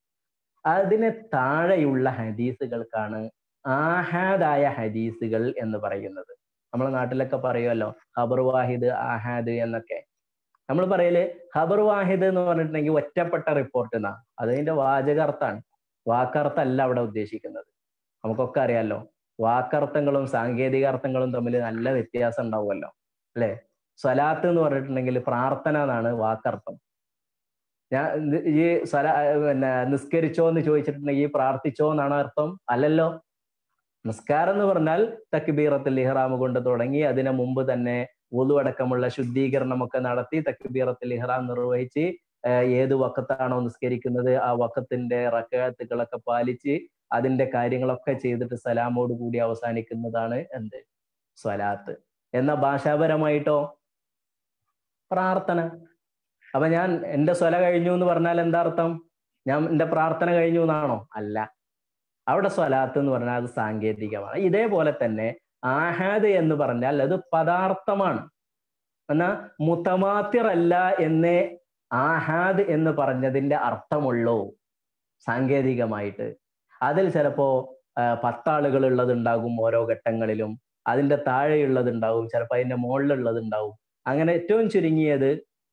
അതിന് താഴെയുള്ള ഹദീസുകൾക്കാണ് ആഹാദായ ഹദീസുകൾ എന്ന് പറയുന്നത് നമ്മളെ നാട്ടിലൊക്കെ പറയുമല്ലോ ഖബർ വാഹിദ് ആഹാദ് എന്നൊക്കെ നമ്മൾ പറയല് ഖബർ വാഹിദ് എന്ന് പറഞ്ഞിട്ടുണ്ടെങ്കിൽ ഒറ്റപ്പെട്ട റിപ്പോർട്ട് എന്നാ അതിന്റെ വാചകാർത്ഥാണ് വാക്കർത്ഥമല്ല അവിടെ ഉദ്ദേശിക്കുന്നത് നമുക്കൊക്കെ അറിയാലോ വാക്കർത്ഥങ്ങളും സാങ്കേതികാർത്ഥങ്ങളും തമ്മിൽ നല്ല വ്യത്യാസം ഉണ്ടാവുമല്ലോ അല്ലെ സ്വലാത്ത് എന്ന് പറഞ്ഞിട്ടുണ്ടെങ്കിൽ പ്രാർത്ഥന എന്നാണ് വാക്കർത്ഥം ഞാൻ ഈ സ്വല പിന്നെ നിസ്കരിച്ചോ എന്ന് ചോദിച്ചിട്ടുണ്ടെങ്കിൽ പ്രാർത്ഥിച്ചോ എന്നാണ് അർത്ഥം അല്ലല്ലോ നിസ്കാരം എന്ന് പറഞ്ഞാൽ തക്ബീറത്തിൽ ഇഹ്റാം കൊണ്ട് തുടങ്ങി അതിനു മുമ്പ് തന്നെ വുളു അടക്കമുള്ള ശുദ്ധീകരണമൊക്കെ നടത്തി തക്ബീറത്തിൽ ഇഹ്റാം നിർവഹിച്ച് ഏത് വക്കത്താണോ നിസ്കരിക്കുന്നത് ആ വക്കത്തിന്റെ റക്കാത്തുകളൊക്കെ പാലിച്ച് അതിന്റെ കാര്യങ്ങളൊക്കെ ചെയ്തിട്ട് സലാമോട് കൂടി അവസാനിക്കുന്നതാണ് എന്ത് സ്വലാത്ത് എന്ന ഭാഷാപരമായിട്ടോ പ്രാർത്ഥന അപ്പൊ ഞാൻ എന്റെ സ്വല കഴിഞ്ഞു എന്ന് പറഞ്ഞാൽ എന്താ അർത്ഥം ഞാൻ എന്റെ പ്രാർത്ഥന കഴിഞ്ഞു എന്നാണോ അല്ല അവിടെ സ്വലാത്ത് എന്ന് പറഞ്ഞാൽ അത് സാങ്കേതികമാണ് ഇതേപോലെ തന്നെ ആഹാദ് എന്ന് പറഞ്ഞാൽ അത് പദാർത്ഥമാണ് എന്നാ മുത്തമാത്തിറല്ല എന്നേ ആഹാദ് എന്ന് പറഞ്ഞതിന്റെ അർത്ഥമുള്ളൂ സാങ്കേതികമായിട്ട് അതിൽ ചിലപ്പോ പത്താളുകൾ ഉള്ളതുണ്ടാകും ഓരോ ഘട്ടങ്ങളിലും അതിന്റെ താഴെയുള്ളത് ഉണ്ടാവും ചിലപ്പോൾ അതിന്റെ മുകളിലുള്ളത് ഉണ്ടാവും അങ്ങനെ ഏറ്റവും ചുരുങ്ങിയത്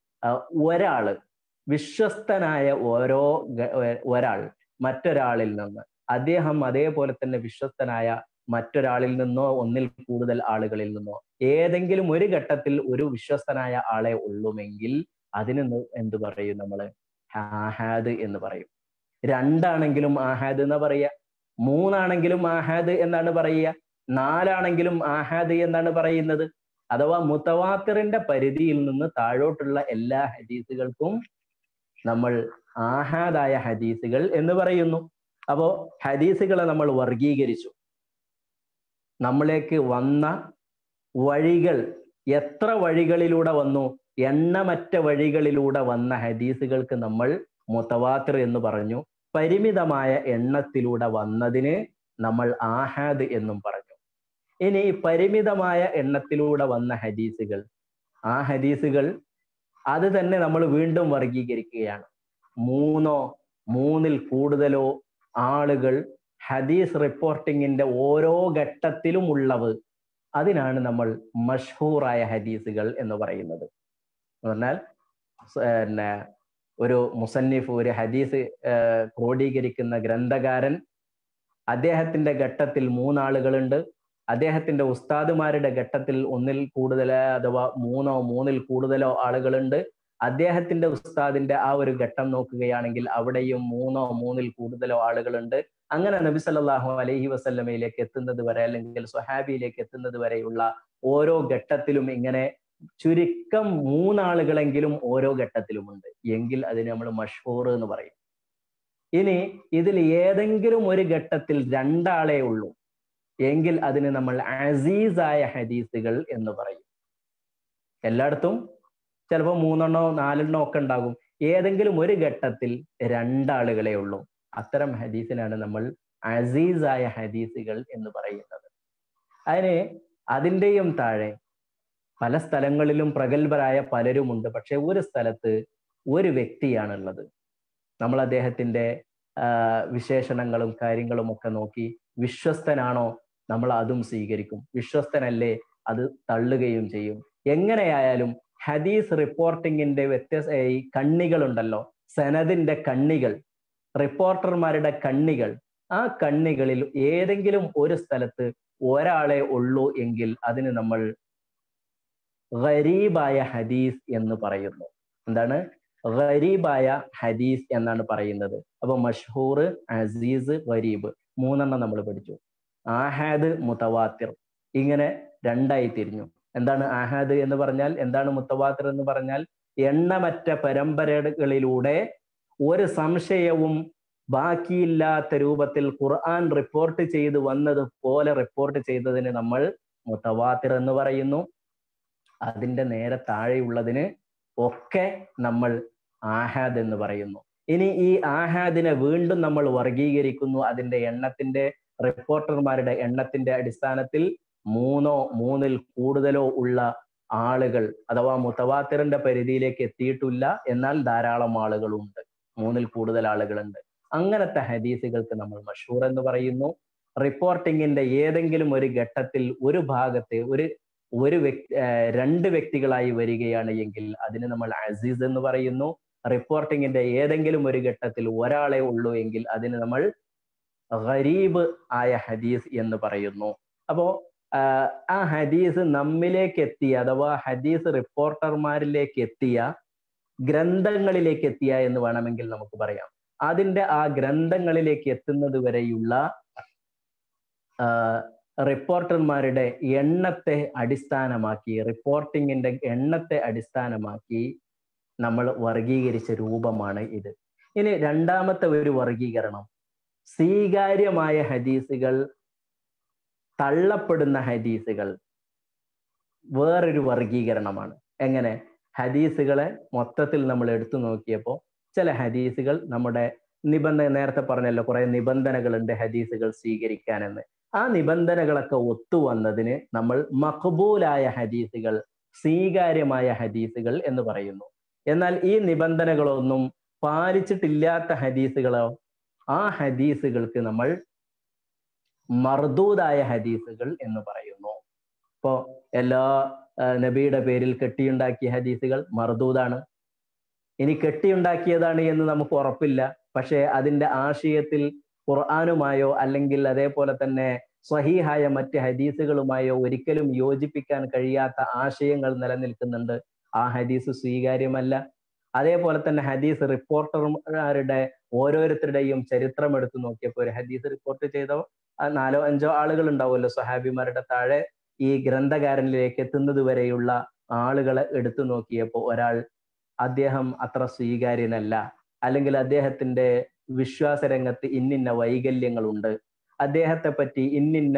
ഒരാള് വിശ്വസ്തനായ ഓരോ ഒരാൾ മറ്റൊരാളിൽ നിന്ന് അദ്ദേഹം അതേപോലെ തന്നെ വിശ്വസ്തനായ മറ്റൊരാളിൽ നിന്നോ ഒന്നിൽ കൂടുതൽ ആളുകളിൽ നിന്നോ ഏതെങ്കിലും ഒരു ഘട്ടത്തിൽ ഒരു വിശ്വസ്തനായ ആളെ ഉള്ളുമെങ്കിൽ അതിന് എന്ത് പറയും നമ്മള് ആഹാദ് എന്ന് പറയും രണ്ടാണെങ്കിലും ആഹാദ് എന്ന് പറയുക മൂന്നാണെങ്കിലും ആഹാദ് എന്നാണ് പറയുക നാലാണെങ്കിലും ആഹാദ് എന്നാണ് പറയുന്നത് അഥവാ മുത്തവാത്തിറിന്റെ പരിധിയിൽ നിന്ന് താഴോട്ടുള്ള എല്ലാ ഹദീസുകൾക്കും നമ്മൾ ആഹാദായ ഹദീസുകൾ എന്ന് പറയുന്നു അപ്പോ ഹദീസുകളെ നമ്മൾ വർഗീകരിച്ചു നമ്മളിലേക്ക് വന്ന വഴികൾ എത്ര വഴികളിലൂടെ വന്നു എണ്ണമറ്റ വഴികളിലൂടെ വന്ന ഹദീസുകൾക്ക് നമ്മൾ മുത്തവാത്തിർ എന്ന് പറഞ്ഞു പരിമിതമായ എണ്ണത്തിലൂടെ വന്നതിന് നമ്മൾ ആഹാദ് എന്നും പറഞ്ഞു ഇനി പരിമിതമായ എണ്ണത്തിലൂടെ വന്ന ഹദീസുകൾ ആ ഹദീസുകൾ അത് തന്നെ നമ്മൾ വീണ്ടും വർഗീകരിക്കുകയാണ് മൂന്നോ മൂന്നിൽ കൂടുതലോ ആളുകൾ ഹദീസ് റിപ്പോർട്ടിങ്ങിന്റെ ഓരോ ഘട്ടത്തിലും ഉള്ളവ് അതിനാണ് നമ്മൾ മഷ്ഹൂറായ ഹദീസുകൾ എന്ന് പറയുന്നത് എന്ന് പറഞ്ഞാൽ പിന്നെ ഒരു മുസന്നിഫ് ഒരു ഹദീസ് ക്രോഡീകരിക്കുന്ന ഗ്രന്ഥകാരൻ അദ്ദേഹത്തിന്റെ ഘട്ടത്തിൽ മൂന്നാളുകളുണ്ട് അദ്ദേഹത്തിന്റെ ഉസ്താദുമാരുടെ ഘട്ടത്തിൽ ഒന്നിൽ കൂടുതൽ അഥവാ മൂന്നോ മൂന്നിൽ കൂടുതലോ ആളുകളുണ്ട് അദ്ദേഹത്തിന്റെ ഉസ്താദിന്റെ ആ ഒരു ഘട്ടം നോക്കുകയാണെങ്കിൽ അവിടെയും മൂന്നോ മൂന്നിൽ കൂടുതലോ ആളുകളുണ്ട് അങ്ങനെ നബി സല്ലല്ലാഹു അലൈഹി വസല്ലമയിലേക്ക് എത്തുന്നത് വരെ അല്ലെങ്കിൽ സ്വഹാബിയിലേക്ക് എത്തുന്നത് വരെയുള്ള ഓരോ ഘട്ടത്തിലും ഇങ്ങനെ ചുരുക്കം മൂന്നാളുകളെങ്കിലും ഓരോ ഘട്ടത്തിലുമുണ്ട് എങ്കിൽ അതിന് നമ്മൾ മഷ്ഹൂർ എന്ന് പറയും ഇനി ഇതിൽ ഏതെങ്കിലും ഒരു ഘട്ടത്തിൽ രണ്ടാളേ ഉള്ളൂ എങ്കിൽ അതിന് നമ്മൾ അസീസായ ഹദീസുകൾ എന്ന് പറയും എല്ലായിടത്തും ചിലപ്പോൾ മൂന്നെണ്ണോ നാലെണ്ണോ ഒക്കെ ഉണ്ടാകും ഏതെങ്കിലും ഒരു ഘട്ടത്തിൽ രണ്ടാളുകളെ ഉള്ളൂ അത്തരം ഹദീസിനാണ് നമ്മൾ അസീസായ ഹദീസുകൾ എന്ന് പറയുന്നത് അതിന് അതിൻ്റെയും താഴെ പല സ്ഥലങ്ങളിലും പ്രഗത്ഭരായ പലരുമുണ്ട് പക്ഷെ ഒരു സ്ഥലത്ത് ഒരു വ്യക്തിയാണുള്ളത് നമ്മൾ അദ്ദേഹത്തിന്റെ വിശേഷണങ്ങളും കാര്യങ്ങളും ഒക്കെ നോക്കി വിശ്വസ്തനാണോ നമ്മൾ അതും സ്വീകരിക്കും വിശ്വസ്തനല്ലേ അത് തള്ളുകയും ചെയ്യും എങ്ങനെയായാലും ഹദീസ് റിപ്പോർട്ടിങ്ങിന്റെ വ്യത്യസ്ത ഈ കണ്ണികളുണ്ടല്ലോ സനദിന്റെ കണ്ണികൾ റിപ്പോർട്ടർമാരുടെ കണ്ണികൾ ആ കണ്ണികളിൽ ഏതെങ്കിലും ഒരു സ്ഥലത്ത് ഒരാളെ ഉള്ളൂ എങ്കിൽ അതിന് നമ്മൾ ഗരീബായ ഹദീസ് എന്ന് പറയുന്നു എന്താണ് ഗരീബായ ഹദീസ് എന്നാണ് പറയുന്നത് അപ്പൊ മഷ്ഹൂർ അസീസ് ഗരീബ് മൂന്നെണ്ണം നമ്മൾ പഠിച്ചു ആഹാദ് മുത്തവാത്തിർ ഇങ്ങനെ രണ്ടായി തിരിഞ്ഞു എന്താണ് ആഹാദ് എന്ന് പറഞ്ഞാൽ എന്താണ് മുത്തവാത്തിർ എന്ന് പറഞ്ഞാൽ എണ്ണമറ്റ പരമ്പരകളിലൂടെ ഒരു സംശയവും ബാക്കിയില്ലാത്ത രൂപത്തിൽ ഖുർആൻ റിപ്പോർട്ട് ചെയ്ത് വന്നത് പോലെ റിപ്പോർട്ട് ചെയ്തതിന് നമ്മൾ മുത്തവാത്തിർ എന്ന് പറയുന്നു അതിന്റെ നേരെ താഴെയുള്ളതിന് ഒക്കെ നമ്മൾ ആഹാദ് എന്ന് പറയുന്നു ഇനി ഈ ആഹാദിനെ വീണ്ടും നമ്മൾ വർഗീകരിക്കുന്നു അതിന്റെ എണ്ണത്തിന്റെ റിപ്പോർട്ടർമാരുടെ എണ്ണത്തിന്റെ അടിസ്ഥാനത്തിൽ മൂന്നോ മൂന്നിൽ കൂടുതലോ ഉള്ള ആളുകൾ അഥവാ മുത്തവാത്തിറിന്റെ പരിധിയിലേക്ക് എത്തിയിട്ടില്ല എന്നാൽ ധാരാളം ആളുകളുണ്ട് മൂന്നിൽ കൂടുതൽ ആളുകളുണ്ട് അങ്ങനത്തെ ഹദീസുകൾക്ക് നമ്മൾ മഷൂർ എന്ന് പറയുന്നു റിപ്പോർട്ടിങ്ങിന്റെ ഏതെങ്കിലും ഒരു ഘട്ടത്തിൽ ഒരു ഭാഗത്തെ ഒരു ഒരു വ്യക്തി രണ്ട് വ്യക്തികളായി വരികയാണ് എങ്കിൽ അതിന് നമ്മൾ അസീസ് എന്ന് പറയുന്നു റിപ്പോർട്ടിങ്ങിന്റെ ഏതെങ്കിലും ഒരു ഘട്ടത്തിൽ ഒരാളെ ഉള്ളൂ എങ്കിൽ അതിന് നമ്മൾ ഗരീബ് ആയ ഹദീസ് എന്ന് പറയുന്നു അപ്പോ ആ ഹദീസ് നമ്മിലേക്ക് എത്തിയ അഥവാ ഹദീസ് റിപ്പോർട്ടർമാരിലേക്ക് എത്തിയ ഗ്രന്ഥങ്ങളിലേക്ക് എത്തിയ എന്ന് വേണമെങ്കിൽ നമുക്ക് പറയാം അതിന്റെ ആ ഗ്രന്ഥങ്ങളിലേക്ക് എത്തുന്നത് വരെയുള്ള റിപ്പോർട്ടർമാരുടെ എണ്ണത്തെ അടിസ്ഥാനമാക്കി റിപ്പോർട്ടിങ്ങിന്റെ എണ്ണത്തെ അടിസ്ഥാനമാക്കി നമ്മൾ വർഗീകരിച്ച രൂപമാണ് ഇത് ഇനി രണ്ടാമത്തെ ഒരു വർഗീകരണം സ്വീകാര്യമായ ഹദീസുകൾ തള്ളപ്പെടുന്ന ഹദീസുകൾ വേറൊരു വർഗീകരണമാണ് എങ്ങനെ ഹദീസുകളെ മൊത്തത്തിൽ നമ്മൾ എടുത്തു നോക്കിയപ്പോൾ ചില ഹദീസുകൾ നമ്മുടെ നിബന്ധന നേരത്തെ പറഞ്ഞല്ലോ കുറെ നിബന്ധനകളുണ്ട് ഹദീസുകൾ സ്വീകരിക്കാനെന്ന് ആ നിബന്ധനകളൊക്കെ ഒത്തുവന്നതിന് നമ്മൾ മഖബൂലായ ഹദീസുകൾ സ്വീകാര്യമായ ഹദീസുകൾ എന്ന് പറയുന്നു എന്നാൽ ഈ നിബന്ധനകളൊന്നും പാലിച്ചിട്ടില്ലാത്ത ഹദീസുകളോ ആ ഹദീസുകൾക്ക് നമ്മൾ മർദൂദായ ഹദീസുകൾ എന്ന് പറയുന്നു ഇപ്പോ എല്ലാ നബിയുടെ പേരിൽ കെട്ടിയുണ്ടാക്കിയ ഹദീസുകൾ മർദൂദാണ് ഇനി കെട്ടിയുണ്ടാക്കിയതാണ് എന്ന് നമുക്ക് ഉറപ്പില്ല പക്ഷേ അതിന്റെ ആശയത്തിൽ ഖുർആാനുമായോ അല്ലെങ്കിൽ അതേപോലെ തന്നെ സ്വഹീഹായ മറ്റ് ഹദീസുകളുമായോ ഒരിക്കലും യോജിപ്പിക്കാൻ കഴിയാത്ത ആശയങ്ങൾ നിലനിൽക്കുന്നുണ്ട് ആ ഹദീസ് സ്വീകാര്യമല്ല അതേപോലെ തന്നെ ഹദീസ് റിപ്പോർട്ടർമാരുടെ ഓരോരുത്തരുടെയും ചരിത്രം എടുത്തു നോക്കിയപ്പോൾ ഒരു ഹദീസ് റിപ്പോർട്ട് ചെയ്ത നാലോ അഞ്ചോ ആളുകൾ ഉണ്ടാവുമല്ലോ സ്വഹാബിമാരുടെ താഴെ ഈ ഗ്രന്ഥകാരനിലേക്ക് എത്തുന്നത് വരെയുള്ള ആളുകളെ എടുത്തു നോക്കിയപ്പോൾ ഒരാൾ അദ്ദേഹം അത്ര സ്വീകാര്യനല്ല അല്ലെങ്കിൽ അദ്ദേഹത്തിന്റെ വിശ്വാസരംഗത്ത് ഇന്നിന്ന വൈകല്യങ്ങളുണ്ട് അദ്ദേഹത്തെ പറ്റി ഇന്നിന്ന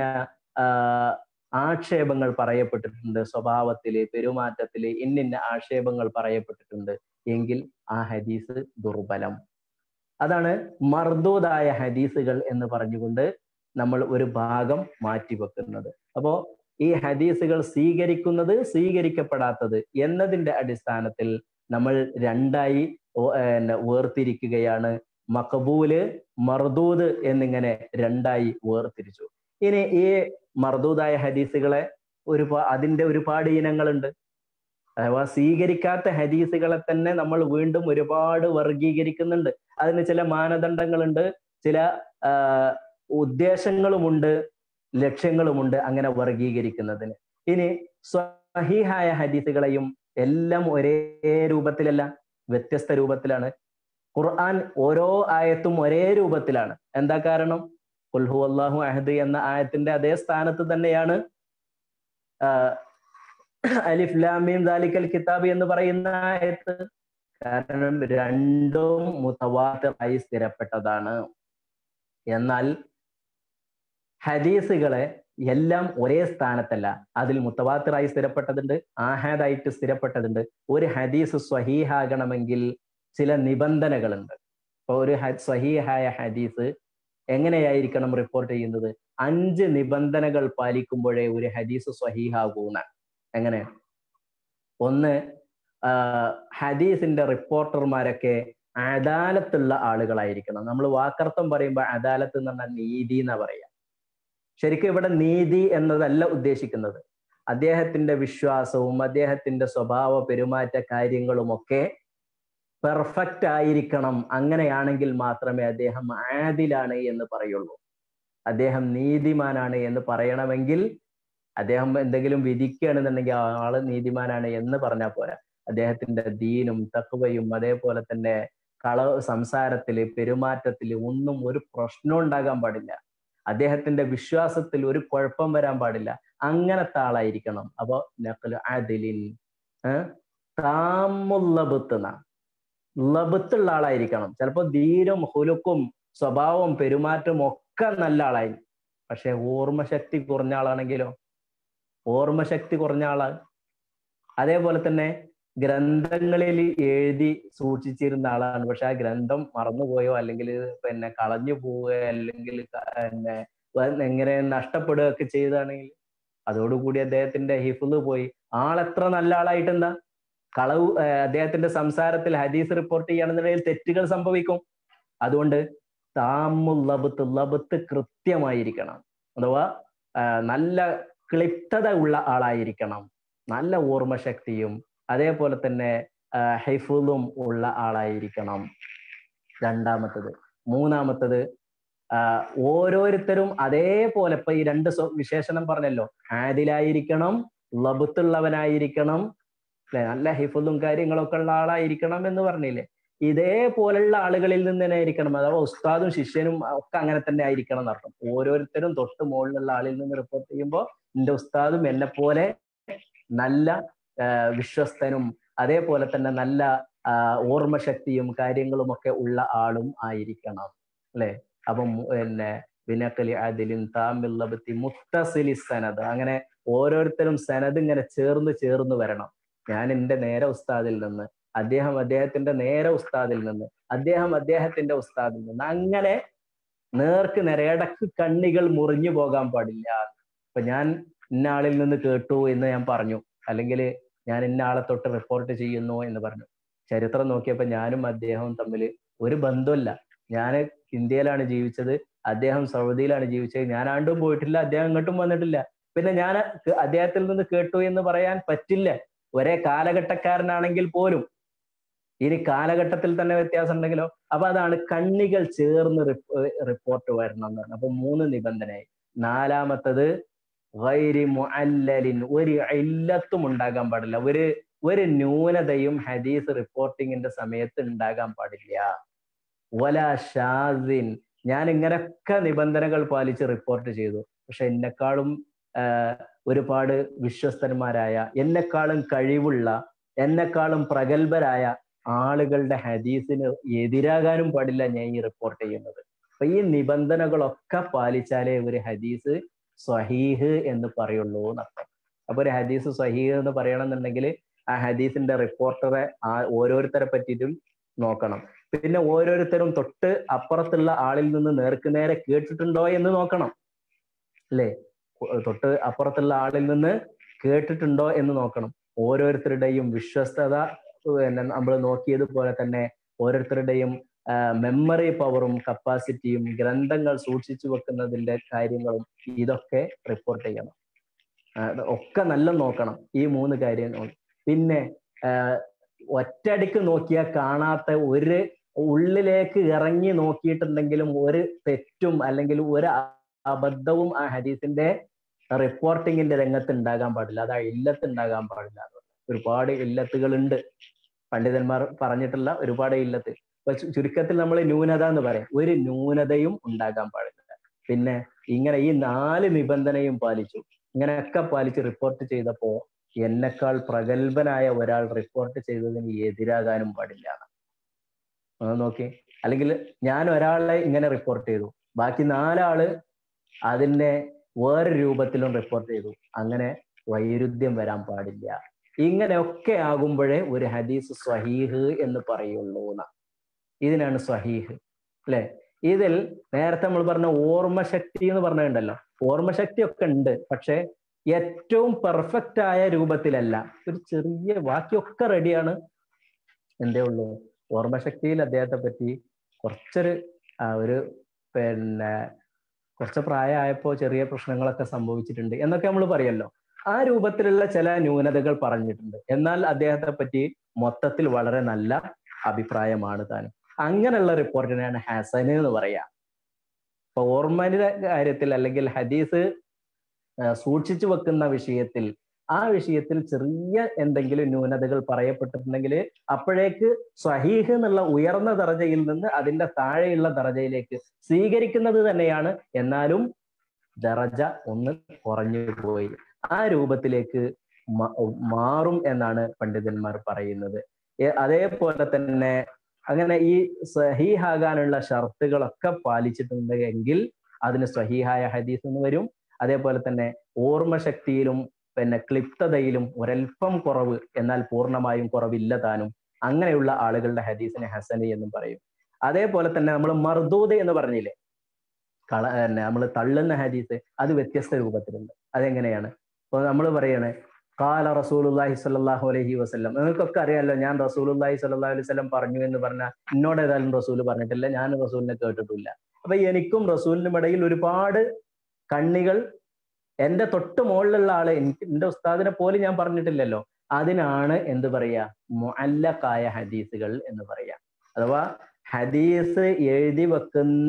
ആക്ഷേപങ്ങൾ പറയപ്പെട്ടിട്ടുണ്ട് സ്വഭാവത്തില് പെരുമാറ്റത്തില് ഇന്നിന്ന ആക്ഷേപങ്ങൾ പറയപ്പെട്ടിട്ടുണ്ട് എങ്കിൽ ആ ഹദീസ് ദുർബലം അതാണ് മർദൂദായ ഹദീസുകൾ എന്ന് പറഞ്ഞുകൊണ്ട് നമ്മൾ ഒരു ഭാഗം മാറ്റിവെക്കുന്നത് അപ്പോ ഈ ഹദീസുകൾ സ്വീകരിക്കുന്നത് സ്വീകരിക്കപ്പെടാത്തത് എന്നതിന്റെ അടിസ്ഥാനത്തിൽ നമ്മൾ രണ്ടായി വേർതിരിക്കുകയാണ് മക്കബൂല് മർദൂദ് എന്നിങ്ങനെ രണ്ടായി വേർതിരിച്ചു ഇനി ഈ മർദൂദായ ഹദീസുകളെ ഒരു അതിന്റെ ഒരുപാട് ഇനങ്ങളുണ്ട് അഥവാ സ്വീകരിക്കാത്ത ഹദീസുകളെ തന്നെ നമ്മൾ വീണ്ടും ഒരുപാട് വർഗീകരിക്കുന്നുണ്ട് അതിന് ചില മാനദണ്ഡങ്ങളുണ്ട് ചില ഉദ്ദേശങ്ങളുമുണ്ട് ലക്ഷ്യങ്ങളുമുണ്ട് അങ്ങനെ വർഗീകരിക്കുന്നതിന് ഇനി സ്വഹീഹായ ഹദീസുകളെയും എല്ലാം ഒരേ രൂപത്തിലല്ല വ്യത്യസ്ത രൂപത്തിലാണ് ഖുർആൻ ഓരോ ആയത്തും ഒരേ രൂപത്തിലാണ് എന്താ കാരണം കുൽഹു അള്ളാഹു അഹദ് എന്ന ആയത്തിന്റെ അതേ സ്ഥാനത്ത് തന്നെയാണ് അലിഫ് ലാമീം ദാലിക്കൽ കിതാബ് എന്ന് പറയുന്ന ആയത്ത് കാരണം രണ്ടും മുത്തവാത്തറായി സ്ഥിരപ്പെട്ടതാണ് എന്നാൽ ഹദീസുകളെ എല്ലാം ഒരേ സ്ഥാനത്തല്ല അതിൽ മുത്തവാത്തിറായി സ്ഥിരപ്പെട്ടതുണ്ട് ആഹാദായിട്ട് സ്ഥിരപ്പെട്ടതുണ്ട് ഒരു ഹദീസ് സ്വഹീഹാകണമെങ്കിൽ ചില നിബന്ധനകളുണ്ട് ഇപ്പൊ ഒരു സ്വഹീഹായ ഹദീസ് എങ്ങനെയായിരിക്കണം റിപ്പോർട്ട് ചെയ്യുന്നത് അഞ്ച് നിബന്ധനകൾ പാലിക്കുമ്പോഴേ ഒരു ഹദീസ് സ്വഹീഹാകൂന്ന എങ്ങനെ ഒന്ന് ഹദീസിന്റെ റിപ്പോർട്ടർമാരൊക്കെ അദാലത്തുള്ള ആളുകളായിരിക്കണം നമ്മൾ വാക്കർത്ഥം പറയുമ്പോൾ അദാലത്ത് എന്ന് പറഞ്ഞാൽ നീതി എന്നാ പറയാ ശരിക്കും ഇവിടെ നീതി എന്നതല്ല ഉദ്ദേശിക്കുന്നത് അദ്ദേഹത്തിന്റെ വിശ്വാസവും അദ്ദേഹത്തിന്റെ സ്വഭാവ പെരുമാറ്റ കാര്യങ്ങളുമൊക്കെ പെർഫെക്റ്റ് ആയിരിക്കണം അങ്ങനെയാണെങ്കിൽ മാത്രമേ അദ്ദേഹം ആദിലാണ് എന്ന് പറയുള്ളൂ അദ്ദേഹം നീതിമാനാണ് എന്ന് പറയണമെങ്കിൽ അദ്ദേഹം എന്തെങ്കിലും വിധിക്കുകയാണെന്നുണ്ടെങ്കിൽ ആള് നീതിമാനാണ് എന്ന് പറഞ്ഞാൽ പോരാ അദ്ദേഹത്തിന്റെ ദീനും തക്കുവയും അതേപോലെ തന്നെ കള സംസാരത്തില് പെരുമാറ്റത്തില് ഒന്നും ഒരു പ്രശ്നം ഉണ്ടാകാൻ പാടില്ല അദ്ദേഹത്തിന്റെ വിശ്വാസത്തിൽ ഒരു കുഴപ്പം വരാൻ പാടില്ല അങ്ങനത്തെ ആളായിരിക്കണം അപ്പൊ നഖല് അദിലിൻ താമുല്ലബുത്തുന്ന ലബത്തുള്ള ആളായിരിക്കണം ചിലപ്പോ ധീരം ഹുലുക്കും സ്വഭാവവും പെരുമാറ്റവും ഒക്കെ നല്ല ആളായി പക്ഷെ ഓർമ്മശക്തി കുറഞ്ഞ ആളാണെങ്കിലോ ഓർമ്മശക്തി കുറഞ്ഞ ആള് അതേപോലെ തന്നെ ഗ്രന്ഥങ്ങളിൽ എഴുതി സൂക്ഷിച്ചിരുന്ന ആളാണ് പക്ഷെ ആ ഗ്രന്ഥം മറന്നുപോയോ അല്ലെങ്കിൽ പിന്നെ കളഞ്ഞു പോവുകയോ അല്ലെങ്കിൽ പിന്നെ എങ്ങനെ നഷ്ടപ്പെടുകയൊക്കെ ചെയ്താണെങ്കിൽ അതോടുകൂടി അദ്ദേഹത്തിന്റെ ഹിഫുല് പോയി ആളെത്ര നല്ല ആളായിട്ടെന്താ കളവ് അദ്ദേഹത്തിന്റെ സംസാരത്തിൽ ഹദീസ് റിപ്പോർട്ട് ചെയ്യുകയാണെന്നുണ്ടെങ്കിൽ തെറ്റുകൾ സംഭവിക്കും അതുകൊണ്ട് താമുൽ ലബത്ത് ലബത്ത് കൃത്യമായിരിക്കണം അഥവാ നല്ല ക്ലിപ്തത ഉള്ള ആളായിരിക്കണം നല്ല ഓർമ്മശക്തിയും അതേപോലെ തന്നെ ഹൈഫുലും ഉള്ള ആളായിരിക്കണം രണ്ടാമത്തത് മൂന്നാമത്തത് ഓരോരുത്തരും അതേപോലെ ഇപ്പൊ ഈ രണ്ട് വിശേഷണം പറഞ്ഞല്ലോ ആദിലായിരിക്കണം ലബത്തുള്ളവനായിരിക്കണം അല്ലെ നല്ല ഹിഫുലും കാര്യങ്ങളൊക്കെ ഉള്ള ആളായിരിക്കണം എന്ന് പറഞ്ഞില്ലേ ഇതേപോലുള്ള ആളുകളിൽ നിന്ന് തന്നെ ആയിരിക്കണം അഥവാ ഉസ്താദും ശിഷ്യനും ഒക്കെ അങ്ങനെ തന്നെ ആയിരിക്കണം എന്നർത്ഥം ഓരോരുത്തരും തൊട്ട് മുകളിലുള്ള ആളിൽ നിന്ന് റിപ്പോർട്ട് ചെയ്യുമ്പോൾ എന്റെ ഉസ്താദും എന്നെ പോലെ നല്ല വിശ്വസ്തനും അതേപോലെ തന്നെ നല്ല ഓർമ്മശക്തിയും കാര്യങ്ങളും ഒക്കെ ഉള്ള ആളും ആയിരിക്കണം അല്ലെ അപ്പം പിന്നെ വിനക്കലി അതിലിൻ താമില്ലബത്തി മുത്തസിലി സനദ് അങ്ങനെ ഓരോരുത്തരും സനദ് ഇങ്ങനെ ചേർന്ന് ചേർന്ന് വരണം ഞാൻ എൻ്റെ നേരെ ഉസ്താദിൽ നിന്ന് അദ്ദേഹം അദ്ദേഹത്തിന്റെ നേരെ ഉസ്താദിൽ നിന്ന് അദ്ദേഹം അദ്ദേഹത്തിന്റെ ഉസ്താദിൽ നിന്ന് അങ്ങനെ നേർക്ക് നിരയടക്ക് കണ്ണികൾ മുറിഞ്ഞു പോകാൻ പാടില്ല ഇപ്പൊ ഞാൻ ഇന്ന ആളിൽ നിന്ന് കേട്ടു എന്ന് ഞാൻ പറഞ്ഞു അല്ലെങ്കിൽ ഞാൻ ഇന്ന ആളെ തൊട്ട് റിപ്പോർട്ട് ചെയ്യുന്നു എന്ന് പറഞ്ഞു ചരിത്രം നോക്കിയപ്പോൾ ഞാനും അദ്ദേഹവും തമ്മിൽ ഒരു ബന്ധമില്ല ഞാൻ ഇന്ത്യയിലാണ് ജീവിച്ചത് അദ്ദേഹം സൗദിയിലാണ് ജീവിച്ചത് ഞാൻ ആണ്ടും പോയിട്ടില്ല അദ്ദേഹം ഇങ്ങോട്ടും വന്നിട്ടില്ല പിന്നെ ഞാൻ അദ്ദേഹത്തിൽ നിന്ന് കേട്ടു എന്ന് പറയാൻ പറ്റില്ല ഒരേ കാലഘട്ടക്കാരനാണെങ്കിൽ പോലും ഇനി കാലഘട്ടത്തിൽ തന്നെ വ്യത്യാസം ഉണ്ടെങ്കിലോ അപ്പൊ അതാണ് കണ്ണികൾ ചേർന്ന് റിപ്പോർട്ട് വരണം എന്ന് പറഞ്ഞു അപ്പൊ മൂന്ന് നിബന്ധനയായി നാലാമത്തത് വൈരി മുഅല്ലലിൻ ഒരു ഇല്ലത്തും ഉണ്ടാകാൻ പാടില്ല ഒരു ഒരു ന്യൂനതയും ഹദീസ് റിപ്പോർട്ടിങ്ങിന്റെ സമയത്ത് ഉണ്ടാകാൻ പാടില്ല വല ഷാസിൻ ഞാൻ ഇങ്ങനൊക്കെ നിബന്ധനകൾ പാലിച്ച് റിപ്പോർട്ട് ചെയ്തു പക്ഷെ എന്നെക്കാളും ഒരുപാട് വിശ്വസ്തന്മാരായ എന്നെക്കാളും കഴിവുള്ള എന്നെക്കാളും പ്രഗത്ഭരായ ആളുകളുടെ ഹദീസിന് എതിരാകാനും പാടില്ല ഞാൻ ഈ റിപ്പോർട്ട് ചെയ്യുന്നത് അപ്പൊ ഈ നിബന്ധനകളൊക്കെ പാലിച്ചാലേ ഒരു ഹദീസ് സ്വഹീഹ് എന്ന് പറയുള്ളൂ എന്നർത്ഥം അപ്പൊ ഒരു ഹദീസ് സ്വഹീഹ് എന്ന് പറയണമെന്നുണ്ടെങ്കിൽ ആ ഹദീസിന്റെ റിപ്പോർട്ടറെ ആ ഓരോരുത്തരെ പറ്റിയിട്ടും നോക്കണം പിന്നെ ഓരോരുത്തരും തൊട്ട് അപ്പുറത്തുള്ള ആളിൽ നിന്ന് നേർക്ക് നേരെ കേട്ടിട്ടുണ്ടോ എന്ന് നോക്കണം അല്ലേ തൊട്ട് അപ്പുറത്തുള്ള ആളിൽ നിന്ന് കേട്ടിട്ടുണ്ടോ എന്ന് നോക്കണം ഓരോരുത്തരുടെയും വിശ്വസ്തത പിന്നെ നമ്മൾ നോക്കിയതുപോലെ തന്നെ ഓരോരുത്തരുടെയും മെമ്മറി പവറും കപ്പാസിറ്റിയും ഗ്രന്ഥങ്ങൾ സൂക്ഷിച്ചു വെക്കുന്നതിന്റെ കാര്യങ്ങളും ഇതൊക്കെ റിപ്പോർട്ട് ചെയ്യണം ഒക്കെ നല്ല നോക്കണം ഈ മൂന്ന് കാര്യങ്ങൾ പിന്നെ ഒറ്റയടിക്ക് നോക്കിയാൽ കാണാത്ത ഒരു ഉള്ളിലേക്ക് ഇറങ്ങി നോക്കിയിട്ടുണ്ടെങ്കിലും ഒരു തെറ്റും അല്ലെങ്കിൽ ഒരു അബദ്ധവും ആ ഹദീസിന്റെ റിപ്പോർട്ടിങ്ങിന്റെ രംഗത്ത് ഉണ്ടാകാൻ പാടില്ല അത് ആ ഇല്ലത്ത് ഉണ്ടാകാൻ പാടില്ല ഒരുപാട് ഇല്ലത്തുകളുണ്ട് പണ്ഡിതന്മാർ പറഞ്ഞിട്ടുള്ള ഒരുപാട് ഇല്ലത്ത് ഇപ്പൊ ചുരുക്കത്തിൽ നമ്മൾ ന്യൂനത എന്ന് പറയാം ഒരു ന്യൂനതയും ഉണ്ടാകാൻ പാടില്ല പിന്നെ ഇങ്ങനെ ഈ നാല് നിബന്ധനയും പാലിച്ചു ഇങ്ങനെയൊക്കെ പാലിച്ച് റിപ്പോർട്ട് ചെയ്തപ്പോ എന്നെക്കാൾ പ്രഗത്ഭനായ ഒരാൾ റിപ്പോർട്ട് ചെയ്തതിന് എതിരാകാനും പാടില്ല നോക്കി അല്ലെങ്കിൽ ഞാൻ ഒരാളെ ഇങ്ങനെ റിപ്പോർട്ട് ചെയ്തു ബാക്കി നാലാള് അതിനെ വേറെ രൂപത്തിലും റിപ്പോർട്ട് ചെയ്തു അങ്ങനെ വൈരുദ്ധ്യം വരാൻ പാടില്ല ഇങ്ങനെയൊക്കെ ആകുമ്പോഴേ ഒരു ഹദീസ് സ്വഹീഹ് എന്ന് പറയുള്ളൂ എന്ന ഇതിനാണ് സ്വഹീഹ് അല്ലെ ഇതിൽ നേരത്തെ നമ്മൾ പറഞ്ഞ ഓർമ്മശക്തി എന്ന് പറഞ്ഞിട്ടുണ്ടല്ലോ ഓർമ്മശക്തി ഒക്കെ ഉണ്ട് പക്ഷെ ഏറ്റവും പെർഫെക്റ്റ് ആയ രൂപത്തിലല്ല ഒരു ചെറിയ ബാക്കിയൊക്കെ റെഡിയാണ് എന്തേ ഉള്ളൂ ഓർമ്മശക്തിയിൽ അദ്ദേഹത്തെ പറ്റി കുറച്ചൊരു ഒരു പിന്നെ കുറച്ച് പ്രായമായപ്പോൾ ചെറിയ പ്രശ്നങ്ങളൊക്കെ സംഭവിച്ചിട്ടുണ്ട് എന്നൊക്കെ നമ്മൾ പറയല്ലോ ആ രൂപത്തിലുള്ള ചില ന്യൂനതകൾ പറഞ്ഞിട്ടുണ്ട് എന്നാൽ അദ്ദേഹത്തെ പറ്റി മൊത്തത്തിൽ വളരെ നല്ല അഭിപ്രായമാണ് താനും അങ്ങനെയുള്ള റിപ്പോർട്ടിനെയാണ് ഹസന് എന്ന് പറയാ ഇപ്പൊ ഓർമ്മയുടെ കാര്യത്തിൽ അല്ലെങ്കിൽ ഹദീസ് സൂക്ഷിച്ചു വെക്കുന്ന വിഷയത്തിൽ ആ വിഷയത്തിൽ ചെറിയ എന്തെങ്കിലും ന്യൂനതകൾ പറയപ്പെട്ടിട്ടുണ്ടെങ്കിൽ അപ്പോഴേക്ക് സ്വഹീഹ് എന്നുള്ള ഉയർന്ന ദർജയിൽ നിന്ന് അതിന്റെ താഴെയുള്ള ദർജയിലേക്ക് സ്വീകരിക്കുന്നത് തന്നെയാണ് എന്നാലും ദറജ ഒന്ന് കുറഞ്ഞു പോയി ആ രൂപത്തിലേക്ക് മാറും എന്നാണ് പണ്ഡിതന്മാർ പറയുന്നത് അതേപോലെ തന്നെ അങ്ങനെ ഈ സഹീഹാകാനുള്ള ഷർത്തുകളൊക്കെ പാലിച്ചിട്ടുണ്ട് എങ്കിൽ അതിന് സ്വഹീഹായ ഹദീസ് എന്ന് വരും അതേപോലെ തന്നെ ഓർമ്മശക്തിയിലും പിന്നെ ക്ലിപ്തതയിലും ഒരൽപ്പം കുറവ് എന്നാൽ പൂർണ്ണമായും കുറവില്ല താനും അങ്ങനെയുള്ള ആളുകളുടെ ഹദീസിനെ ഹസനി എന്നും പറയും അതേപോലെ തന്നെ നമ്മൾ മർദൂദ് എന്ന് പറഞ്ഞില്ലേ കള നമ്മൾ തള്ളുന്ന ഹദീസ് അത് വ്യത്യസ്ത രൂപത്തിലുണ്ട് അതെങ്ങനെയാണ് ഇപ്പൊ നമ്മൾ പറയണേ കാല റസൂലുല്ലാഹി സ്വല്ലല്ലാഹു അലൈഹി വസല്ലം നിങ്ങൾക്കൊക്കെ അറിയാലോ ഞാൻ റസൂലുല്ലാഹി സ്വല്ലല്ലാഹു അലൈഹി വസല്ലം പറഞ്ഞു എന്ന് പറഞ്ഞാൽ എന്നോട് ഏതായാലും റസൂൽ പറഞ്ഞിട്ടില്ല ഞാൻ റസൂലിനെ കേട്ടിട്ടില്ല അപ്പൊ എനിക്കും റസൂലിനും ഇടയിൽ ഒരുപാട് കണ്ണികൾ എന്റെ തൊട്ട് മുകളിലുള്ള ആള് എനിക്ക് എന്റെ ഉസ്താദിനെ പോലും ഞാൻ പറഞ്ഞിട്ടില്ലല്ലോ അതിനാണ് എന്ത് പറയാ മുഅല്ലക്കായ ഹദീസുകൾ എന്ന് പറയാ അഥവാ ഹദീസ് എഴുതി വെക്കുന്ന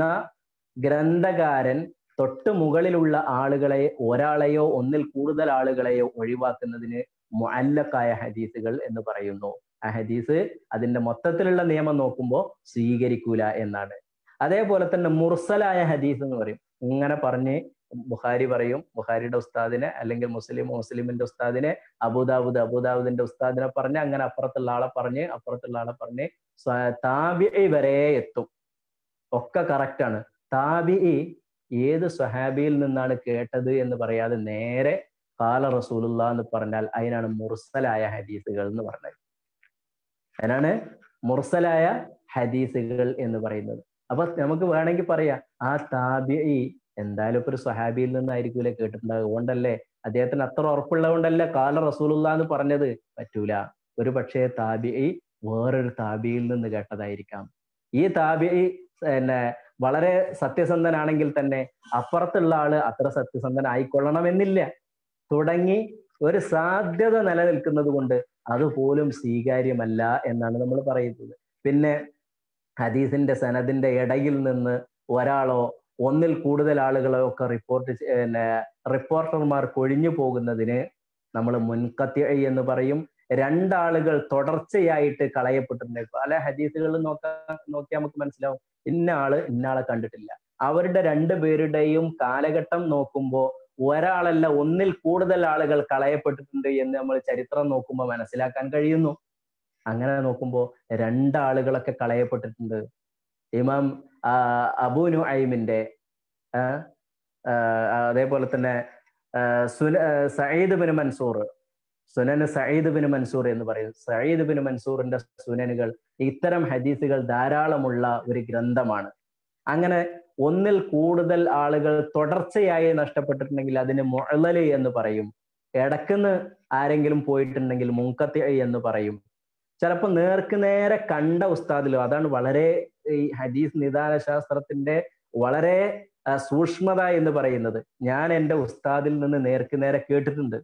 ഗ്രന്ഥകാരൻ തൊട്ട് മുകളിലുള്ള ആളുകളെ ഒരാളെയോ ഒന്നിൽ കൂടുതൽ ആളുകളെയോ ഒഴിവാക്കുന്നതിന് മുഅല്ലക്കായ ഹദീസുകൾ എന്ന് പറയുന്നു ആ ഹദീസ് അതിന്റെ മൊത്തത്തിലുള്ള നിയമം നോക്കുമ്പോൾ സ്വീകരിക്കൂല എന്നാണ് അതേപോലെ തന്നെ മുർസലായ ഹദീസ് എന്ന് പറയും ഇങ്ങനെ പറഞ്ഞ് ബുഖാരി പറയും ബുഖാരിയുടെ ഉസ്താദിനെ അല്ലെങ്കിൽ മുസ്ലിം മുസ്ലിമിന്റെ ഉസ്താദിനെ അബുദാബുദ് അബുദാബുദിന്റെ ഉസ്താദിനെ പറഞ്ഞ് അങ്ങനെ അപ്പുറത്തുള്ള ആളെ പറഞ്ഞ് അപ്പുറത്തുള്ള ആളെ പറഞ്ഞ് താബി വരെ എത്തും ഒക്കെ കറക്റ്റ് ആണ് താബി ഏത് സ്വഹാബിയിൽ നിന്നാണ് കേട്ടത് എന്ന് പറയാതെ നേരെ കാല റസൂലുള്ള എന്ന് പറഞ്ഞാൽ അതിനാണ് മുർസലായ ഹദീസുകൾ എന്ന് പറഞ്ഞത് അതിനാണ് മുർസലായ ഹദീസുകൾ എന്ന് പറയുന്നത് അപ്പൊ നമുക്ക് വേണമെങ്കിൽ പറയാം ആ താബി എന്തായാലും ഇപ്പൊ ഒരു സ്വഹാബിയിൽ നിന്നായിരിക്കൂലേ കേട്ടിട്ടുണ്ടാകുക അതുകൊണ്ടല്ലേ അദ്ദേഹത്തിന് അത്ര ഉറപ്പുള്ളതുകൊണ്ടല്ലേ കാല റസൂലുള്ള എന്ന് പറഞ്ഞത് പറ്റൂല ഒരു പക്ഷേ താബി വേറൊരു താബിയിൽ നിന്ന് കേട്ടതായിരിക്കാം ഈ താബി പിന്നെ വളരെ സത്യസന്ധനാണെങ്കിൽ തന്നെ അപ്പുറത്തുള്ള ആള് അത്ര സത്യസന്ധൻ ആയിക്കൊള്ളണമെന്നില്ല തുടങ്ങി ഒരു സാധ്യത നിലനിൽക്കുന്നത് കൊണ്ട് അതുപോലും സ്വീകാര്യമല്ല എന്നാണ് നമ്മൾ പറയുന്നത് പിന്നെ ഹദീസിന്റെ സനദിന്റെ ഇടയിൽ നിന്ന് ഒരാളോ ഒന്നിൽ കൂടുതൽ ആളുകളോ ഒക്കെ റിപ്പോർട്ട് പിന്നെ റിപ്പോർട്ടർമാർ കൊഴിഞ്ഞു പോകുന്നതിന് നമ്മൾ മുൻകത്തി എന്ന് പറയും രണ്ടാളുകൾ തുടർച്ചയായിട്ട് കളയപ്പെട്ടിട്ടുണ്ട് പല ഹദീസുകളിൽ നോക്കാൻ നോക്കിയാൽ നമുക്ക് മനസ്സിലാവും ഇന്ന ആള് ഇന്നാളെ കണ്ടിട്ടില്ല അവരുടെ രണ്ടു പേരുടെയും കാലഘട്ടം നോക്കുമ്പോൾ ഒരാളല്ല ഒന്നിൽ കൂടുതൽ ആളുകൾ കളയപ്പെട്ടിട്ടുണ്ട് എന്ന് നമ്മൾ ചരിത്രം നോക്കുമ്പോൾ മനസ്സിലാക്കാൻ കഴിയുന്നു അങ്ങനെ നോക്കുമ്പോൾ രണ്ടാളുകളൊക്കെ കളയപ്പെട്ടിട്ടുണ്ട് ഇമാം അബൂ നുഐമിന്റെ അതേപോലെ തന്നെ സുന സയ്യിദ് ബിൻ മൻസൂർ സുനന് സയ്യിദ് ബിൻ മൻസൂർ എന്ന് പറയും സയ്യിദ് ബിൻ മൻസൂറിന്റെ സുനനുകൾ ഇത്തരം ഹദീസുകൾ ധാരാളമുള്ള ഒരു ഗ്രന്ഥമാണ് അങ്ങനെ ഒന്നിൽ കൂടുതൽ ആളുകൾ തുടർച്ചയായി നഷ്ടപ്പെട്ടിട്ടുണ്ടെങ്കിൽ അതിന് മുഴലല് എന്ന് പറയും ഇടക്കുന്ന് ആരെങ്കിലും പോയിട്ടുണ്ടെങ്കിൽ മുങ്കത്തി എന്ന് പറയും ചിലപ്പോൾ നേർക്ക് നേരെ കണ്ട ഉസ്താദിലോ അതാണ് വളരെ ഈ ഹദീസ് നിദാന ശാസ്ത്രത്തിന്റെ വളരെ സൂക്ഷ്മത എന്ന് പറയുന്നത് ഞാൻ എൻ്റെ ഉസ്താദിൽ നിന്ന് നേർക്ക് നേരെ കേട്ടിട്ടുണ്ട്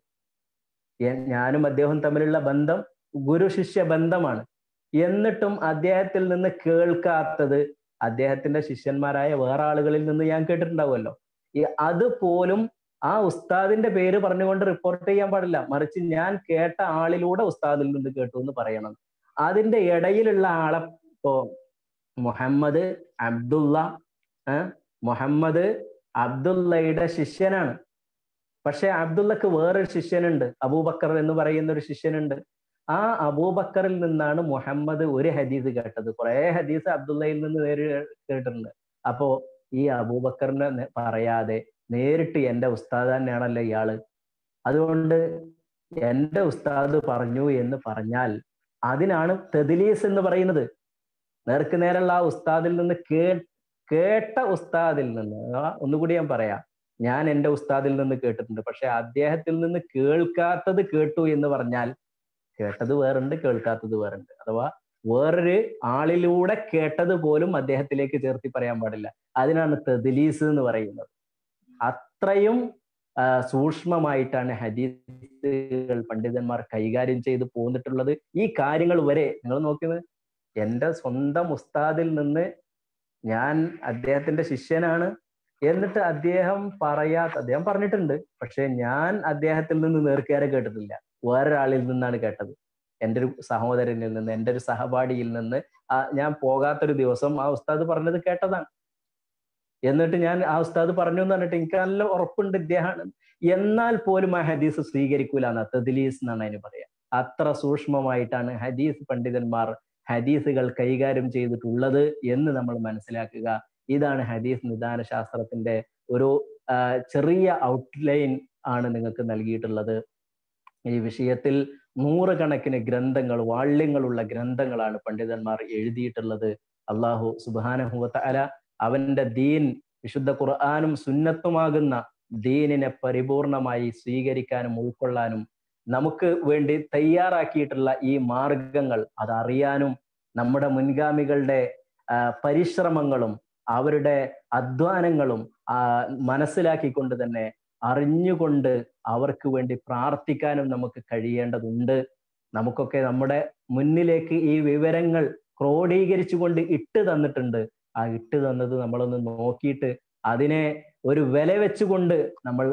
ഞാനും അദ്ദേഹവും തമ്മിലുള്ള ബന്ധം ഗുരു ശിഷ്യ ബന്ധമാണ് എന്നിട്ടും അദ്ദേഹത്തിൽ നിന്ന് കേൾക്കാത്തത് അദ്ദേഹത്തിന്റെ ശിഷ്യന്മാരായ വേറെ ആളുകളിൽ നിന്ന് ഞാൻ കേട്ടിട്ടുണ്ടാവുമല്ലോ ഈ അതുപോലും ആ ഉസ്താദിന്റെ പേര് പറഞ്ഞുകൊണ്ട് റിപ്പോർട്ട് ചെയ്യാൻ പാടില്ല മറിച്ച് ഞാൻ കേട്ട ആളിലൂടെ ഉസ്താദിൽ നിന്ന് കേട്ടു എന്ന് പറയണം അതിന്റെ ഇടയിലുള്ള ആളെ ഇപ്പോ മുഹമ്മദ് അബ്ദുള്ള മുഹമ്മദ് അബ്ദുള്ളയുടെ ശിഷ്യനാണ് പക്ഷെ അബ്ദുള്ളക്ക് വേറൊരു ശിഷ്യനുണ്ട് അബൂബക്കർ എന്ന് പറയുന്ന ഒരു ശിഷ്യനുണ്ട് ആ അബൂബക്കറിൽ നിന്നാണ് മുഹമ്മദ് ഒരു ഹദീസ് കേട്ടത് കുറെ ഹദീസ് അബ്ദുള്ളയിൽ നിന്ന് നേരി കേട്ടിട്ടുണ്ട് അപ്പോ ഈ അബൂബക്കറിനെ പറയാതെ നേരിട്ട് എന്റെ ഉസ്താദ് തന്നെയാണല്ലോ ഇയാള് അതുകൊണ്ട് എന്റെ ഉസ്താദ് പറഞ്ഞു എന്ന് പറഞ്ഞാൽ അതിനാണ് തെദിലീസ് എന്ന് പറയുന്നത് നേർക്ക് നേരുള്ള ആ ഉസ്താദിൽ നിന്ന് കേ കേട്ട ഉസ്താദിൽ നിന്ന് ഒന്നുകൂടി ഞാൻ പറയാം ഞാൻ എൻ്റെ ഉസ്താദിൽ നിന്ന് കേട്ടിട്ടുണ്ട് പക്ഷെ അദ്ദേഹത്തിൽ നിന്ന് കേൾക്കാത്തത് കേട്ടു എന്ന് പറഞ്ഞാൽ കേട്ടത് വേറുണ്ട് കേൾക്കാത്തത് വേറുണ്ട് അഥവാ വേറൊരു ആളിലൂടെ കേട്ടത് പോലും അദ്ദേഹത്തിലേക്ക് ചേർത്തി പറയാൻ പാടില്ല അതിനാണ് തെദിലീസ് എന്ന് പറയുന്നത് അത്രയും സൂക്ഷ്മമായിട്ടാണ് ഹദീസുകൾ പണ്ഡിതന്മാർ കൈകാര്യം ചെയ്ത് പോന്നിട്ടുള്ളത് ഈ കാര്യങ്ങൾ വരെ നിങ്ങൾ നോക്കുന്നത് എൻ്റെ സ്വന്തം ഉസ്താദിൽ നിന്ന് ഞാൻ അദ്ദേഹത്തിന്റെ ശിഷ്യനാണ് എന്നിട്ട് അദ്ദേഹം പറയാത്ത അദ്ദേഹം പറഞ്ഞിട്ടുണ്ട് പക്ഷെ ഞാൻ അദ്ദേഹത്തിൽ നിന്ന് നേർക്കേറെ കേട്ടിട്ടില്ല വേറൊരാളിൽ നിന്നാണ് കേട്ടത് എൻ്റെ ഒരു സഹോദരനിൽ നിന്ന് എൻ്റെ ഒരു സഹപാഠിയിൽ നിന്ന് ആ ഞാൻ പോകാത്തൊരു ദിവസം ആ ഉസ്താദ് പറഞ്ഞത് കേട്ടതാണ് എന്നിട്ട് ഞാൻ ആ ഉസ്താദ് പറഞ്ഞു എന്ന് പറഞ്ഞിട്ട് എനിക്ക് നല്ല ഉറപ്പുണ്ട് ഇദ്ദേഹമാണ് എന്നാൽ പോലും ആ ഹദീസ് സ്വീകരിക്കൂല എന്ന് തദ്ലീസ് എന്നാണ് അതിന് പറയാ അത്ര സൂക്ഷ്മമായിട്ടാണ് ഹദീസ് പണ്ഡിതന്മാർ ഹദീസുകൾ കൈകാര്യം ചെയ്തിട്ടുള്ളത് എന്ന് നമ്മൾ മനസ്സിലാക്കുക ഇതാണ് ഹദീസ് നിദാന ശാസ്ത്രത്തിന്റെ ഒരു ചെറിയ ഔട്ട്ലൈൻ ആണ് നിങ്ങൾക്ക് നൽകിയിട്ടുള്ളത് ഈ വിഷയത്തിൽ നൂറുകണക്കിന് ഗ്രന്ഥങ്ങൾ വാള്യങ്ങളുള്ള ഗ്രന്ഥങ്ങളാണ് പണ്ഡിതന്മാർ എഴുതിയിട്ടുള്ളത് അള്ളാഹു സുബാനഹുവത്ത അല അവന്റെ ദീൻ വിശുദ്ധ ഖുർആാനും സുന്നത്തുമാകുന്ന ദീനിനെ പരിപൂർണമായി സ്വീകരിക്കാനും ഉൾക്കൊള്ളാനും നമുക്ക് വേണ്ടി തയ്യാറാക്കിയിട്ടുള്ള ഈ മാർഗങ്ങൾ അതറിയാനും നമ്മുടെ മുൻഗാമികളുടെ പരിശ്രമങ്ങളും അവരുടെ അധ്വാനങ്ങളും മനസ്സിലാക്കിക്കൊണ്ട് തന്നെ അറിഞ്ഞുകൊണ്ട് അവർക്ക് വേണ്ടി പ്രാർത്ഥിക്കാനും നമുക്ക് കഴിയേണ്ടതുണ്ട് നമുക്കൊക്കെ നമ്മുടെ മുന്നിലേക്ക് ഈ വിവരങ്ങൾ ക്രോഡീകരിച്ചുകൊണ്ട് ഇട്ട് തന്നിട്ടുണ്ട് ആ ഇട്ട് തന്നത് നമ്മളൊന്ന് നോക്കിയിട്ട് അതിനെ ഒരു വില വെച്ചുകൊണ്ട് നമ്മൾ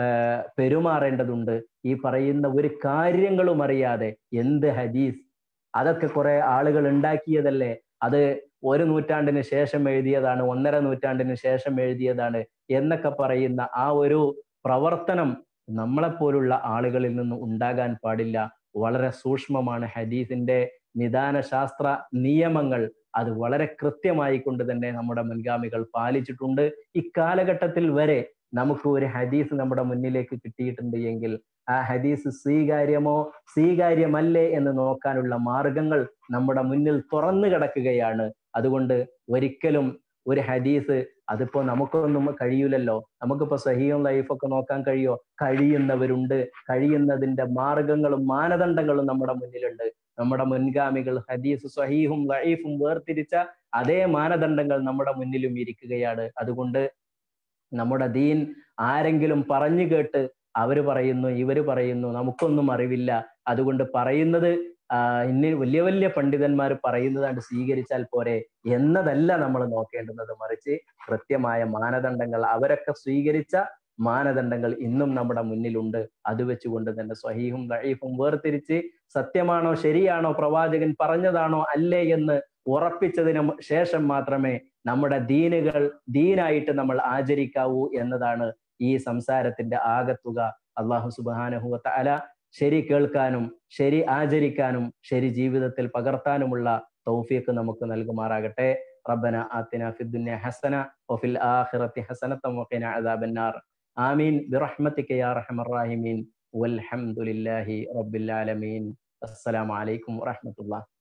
പെരുമാറേണ്ടതുണ്ട് ഈ പറയുന്ന ഒരു കാര്യങ്ങളും അറിയാതെ എന്ത് ഹദീസ് അതൊക്കെ കുറെ ആളുകൾ ഉണ്ടാക്കിയതല്ലേ അത് ഒരു നൂറ്റാണ്ടിന് ശേഷം എഴുതിയതാണ് ഒന്നര നൂറ്റാണ്ടിന് ശേഷം എഴുതിയതാണ് എന്നൊക്കെ പറയുന്ന ആ ഒരു പ്രവർത്തനം നമ്മളെപ്പോലുള്ള ആളുകളിൽ നിന്ന് ഉണ്ടാകാൻ പാടില്ല വളരെ സൂക്ഷ്മമാണ് ഹദീസിന്റെ നിദാന ശാസ്ത്ര നിയമങ്ങൾ അത് വളരെ കൃത്യമായി കൊണ്ട് തന്നെ നമ്മുടെ മുൻഗാമികൾ പാലിച്ചിട്ടുണ്ട് ഇക്കാലഘട്ടത്തിൽ വരെ നമുക്ക് ഒരു ഹദീസ് നമ്മുടെ മുന്നിലേക്ക് കിട്ടിയിട്ടുണ്ട് എങ്കിൽ ആ ഹദീസ് സ്വീകാര്യമോ സ്വീകാര്യമല്ലേ എന്ന് നോക്കാനുള്ള മാർഗങ്ങൾ നമ്മുടെ മുന്നിൽ തുറന്നു കിടക്കുകയാണ് അതുകൊണ്ട് ഒരിക്കലും ഒരു ഹദീസ് അതിപ്പോ നമുക്കൊന്നും കഴിയൂലല്ലോ നമുക്കിപ്പോ സഹിയും ലൈഫൊക്കെ നോക്കാൻ കഴിയോ കഴിയുന്നവരുണ്ട് കഴിയുന്നതിന്റെ മാർഗങ്ങളും മാനദണ്ഡങ്ങളും നമ്മുടെ മുന്നിലുണ്ട് നമ്മുടെ മുൻഗാമികൾ ഹദീസ് സഹീഹും ലൈഫും വേർതിരിച്ച അതേ മാനദണ്ഡങ്ങൾ നമ്മുടെ മുന്നിലും ഇരിക്കുകയാണ് അതുകൊണ്ട് നമ്മുടെ ദീൻ ആരെങ്കിലും പറഞ്ഞു കേട്ട് അവര് പറയുന്നു ഇവര് പറയുന്നു നമുക്കൊന്നും അറിവില്ല അതുകൊണ്ട് പറയുന്നത് ഇനി വലിയ വലിയ പണ്ഡിതന്മാർ പറയുന്നതാണ്ട് സ്വീകരിച്ചാൽ പോരെ എന്നതല്ല നമ്മൾ നോക്കേണ്ടുന്നത് മറിച്ച് കൃത്യമായ മാനദണ്ഡങ്ങൾ അവരൊക്കെ സ്വീകരിച്ച മാനദണ്ഡങ്ങൾ ഇന്നും നമ്മുടെ മുന്നിലുണ്ട് അത് വെച്ചുകൊണ്ട് തന്നെ സ്വഹീഹും ലഹീഫും വേർതിരിച്ച് സത്യമാണോ ശരിയാണോ പ്രവാചകൻ പറഞ്ഞതാണോ അല്ലേ എന്ന് ഉറപ്പിച്ചതിന് ശേഷം മാത്രമേ നമ്മുടെ ദീനുകൾ ദീനായിട്ട് നമ്മൾ ആചരിക്കാവൂ എന്നതാണ് ഈ സംസാരത്തിന്റെ ആകത്തുക അള്ളാഹു സുബാനഹുവത്ത അല ശരി കേൾക്കാനും ശരി ആചരിക്കാനും ശരി ജീവിതത്തിൽ പകർത്താനുമുള്ള തൗഫീഖ് നമുക്ക് നൽകുമാറാകട്ടെ റബ്ബന ആത്തിന ഫിദ്ദുന്യ ഹസന വഫിൽ ആഖിറത്തി ഹസനത വഖിന അദാബന്നാർ ആമീൻ ബിറഹ്മതിക യാ അർഹമർ റഹീമീൻ വൽഹംദുലില്ലാഹി റബ്ബിൽ ആലമീൻ അസ്സലാമു അലൈക്കും വറഹ്മത്തുള്ളാഹി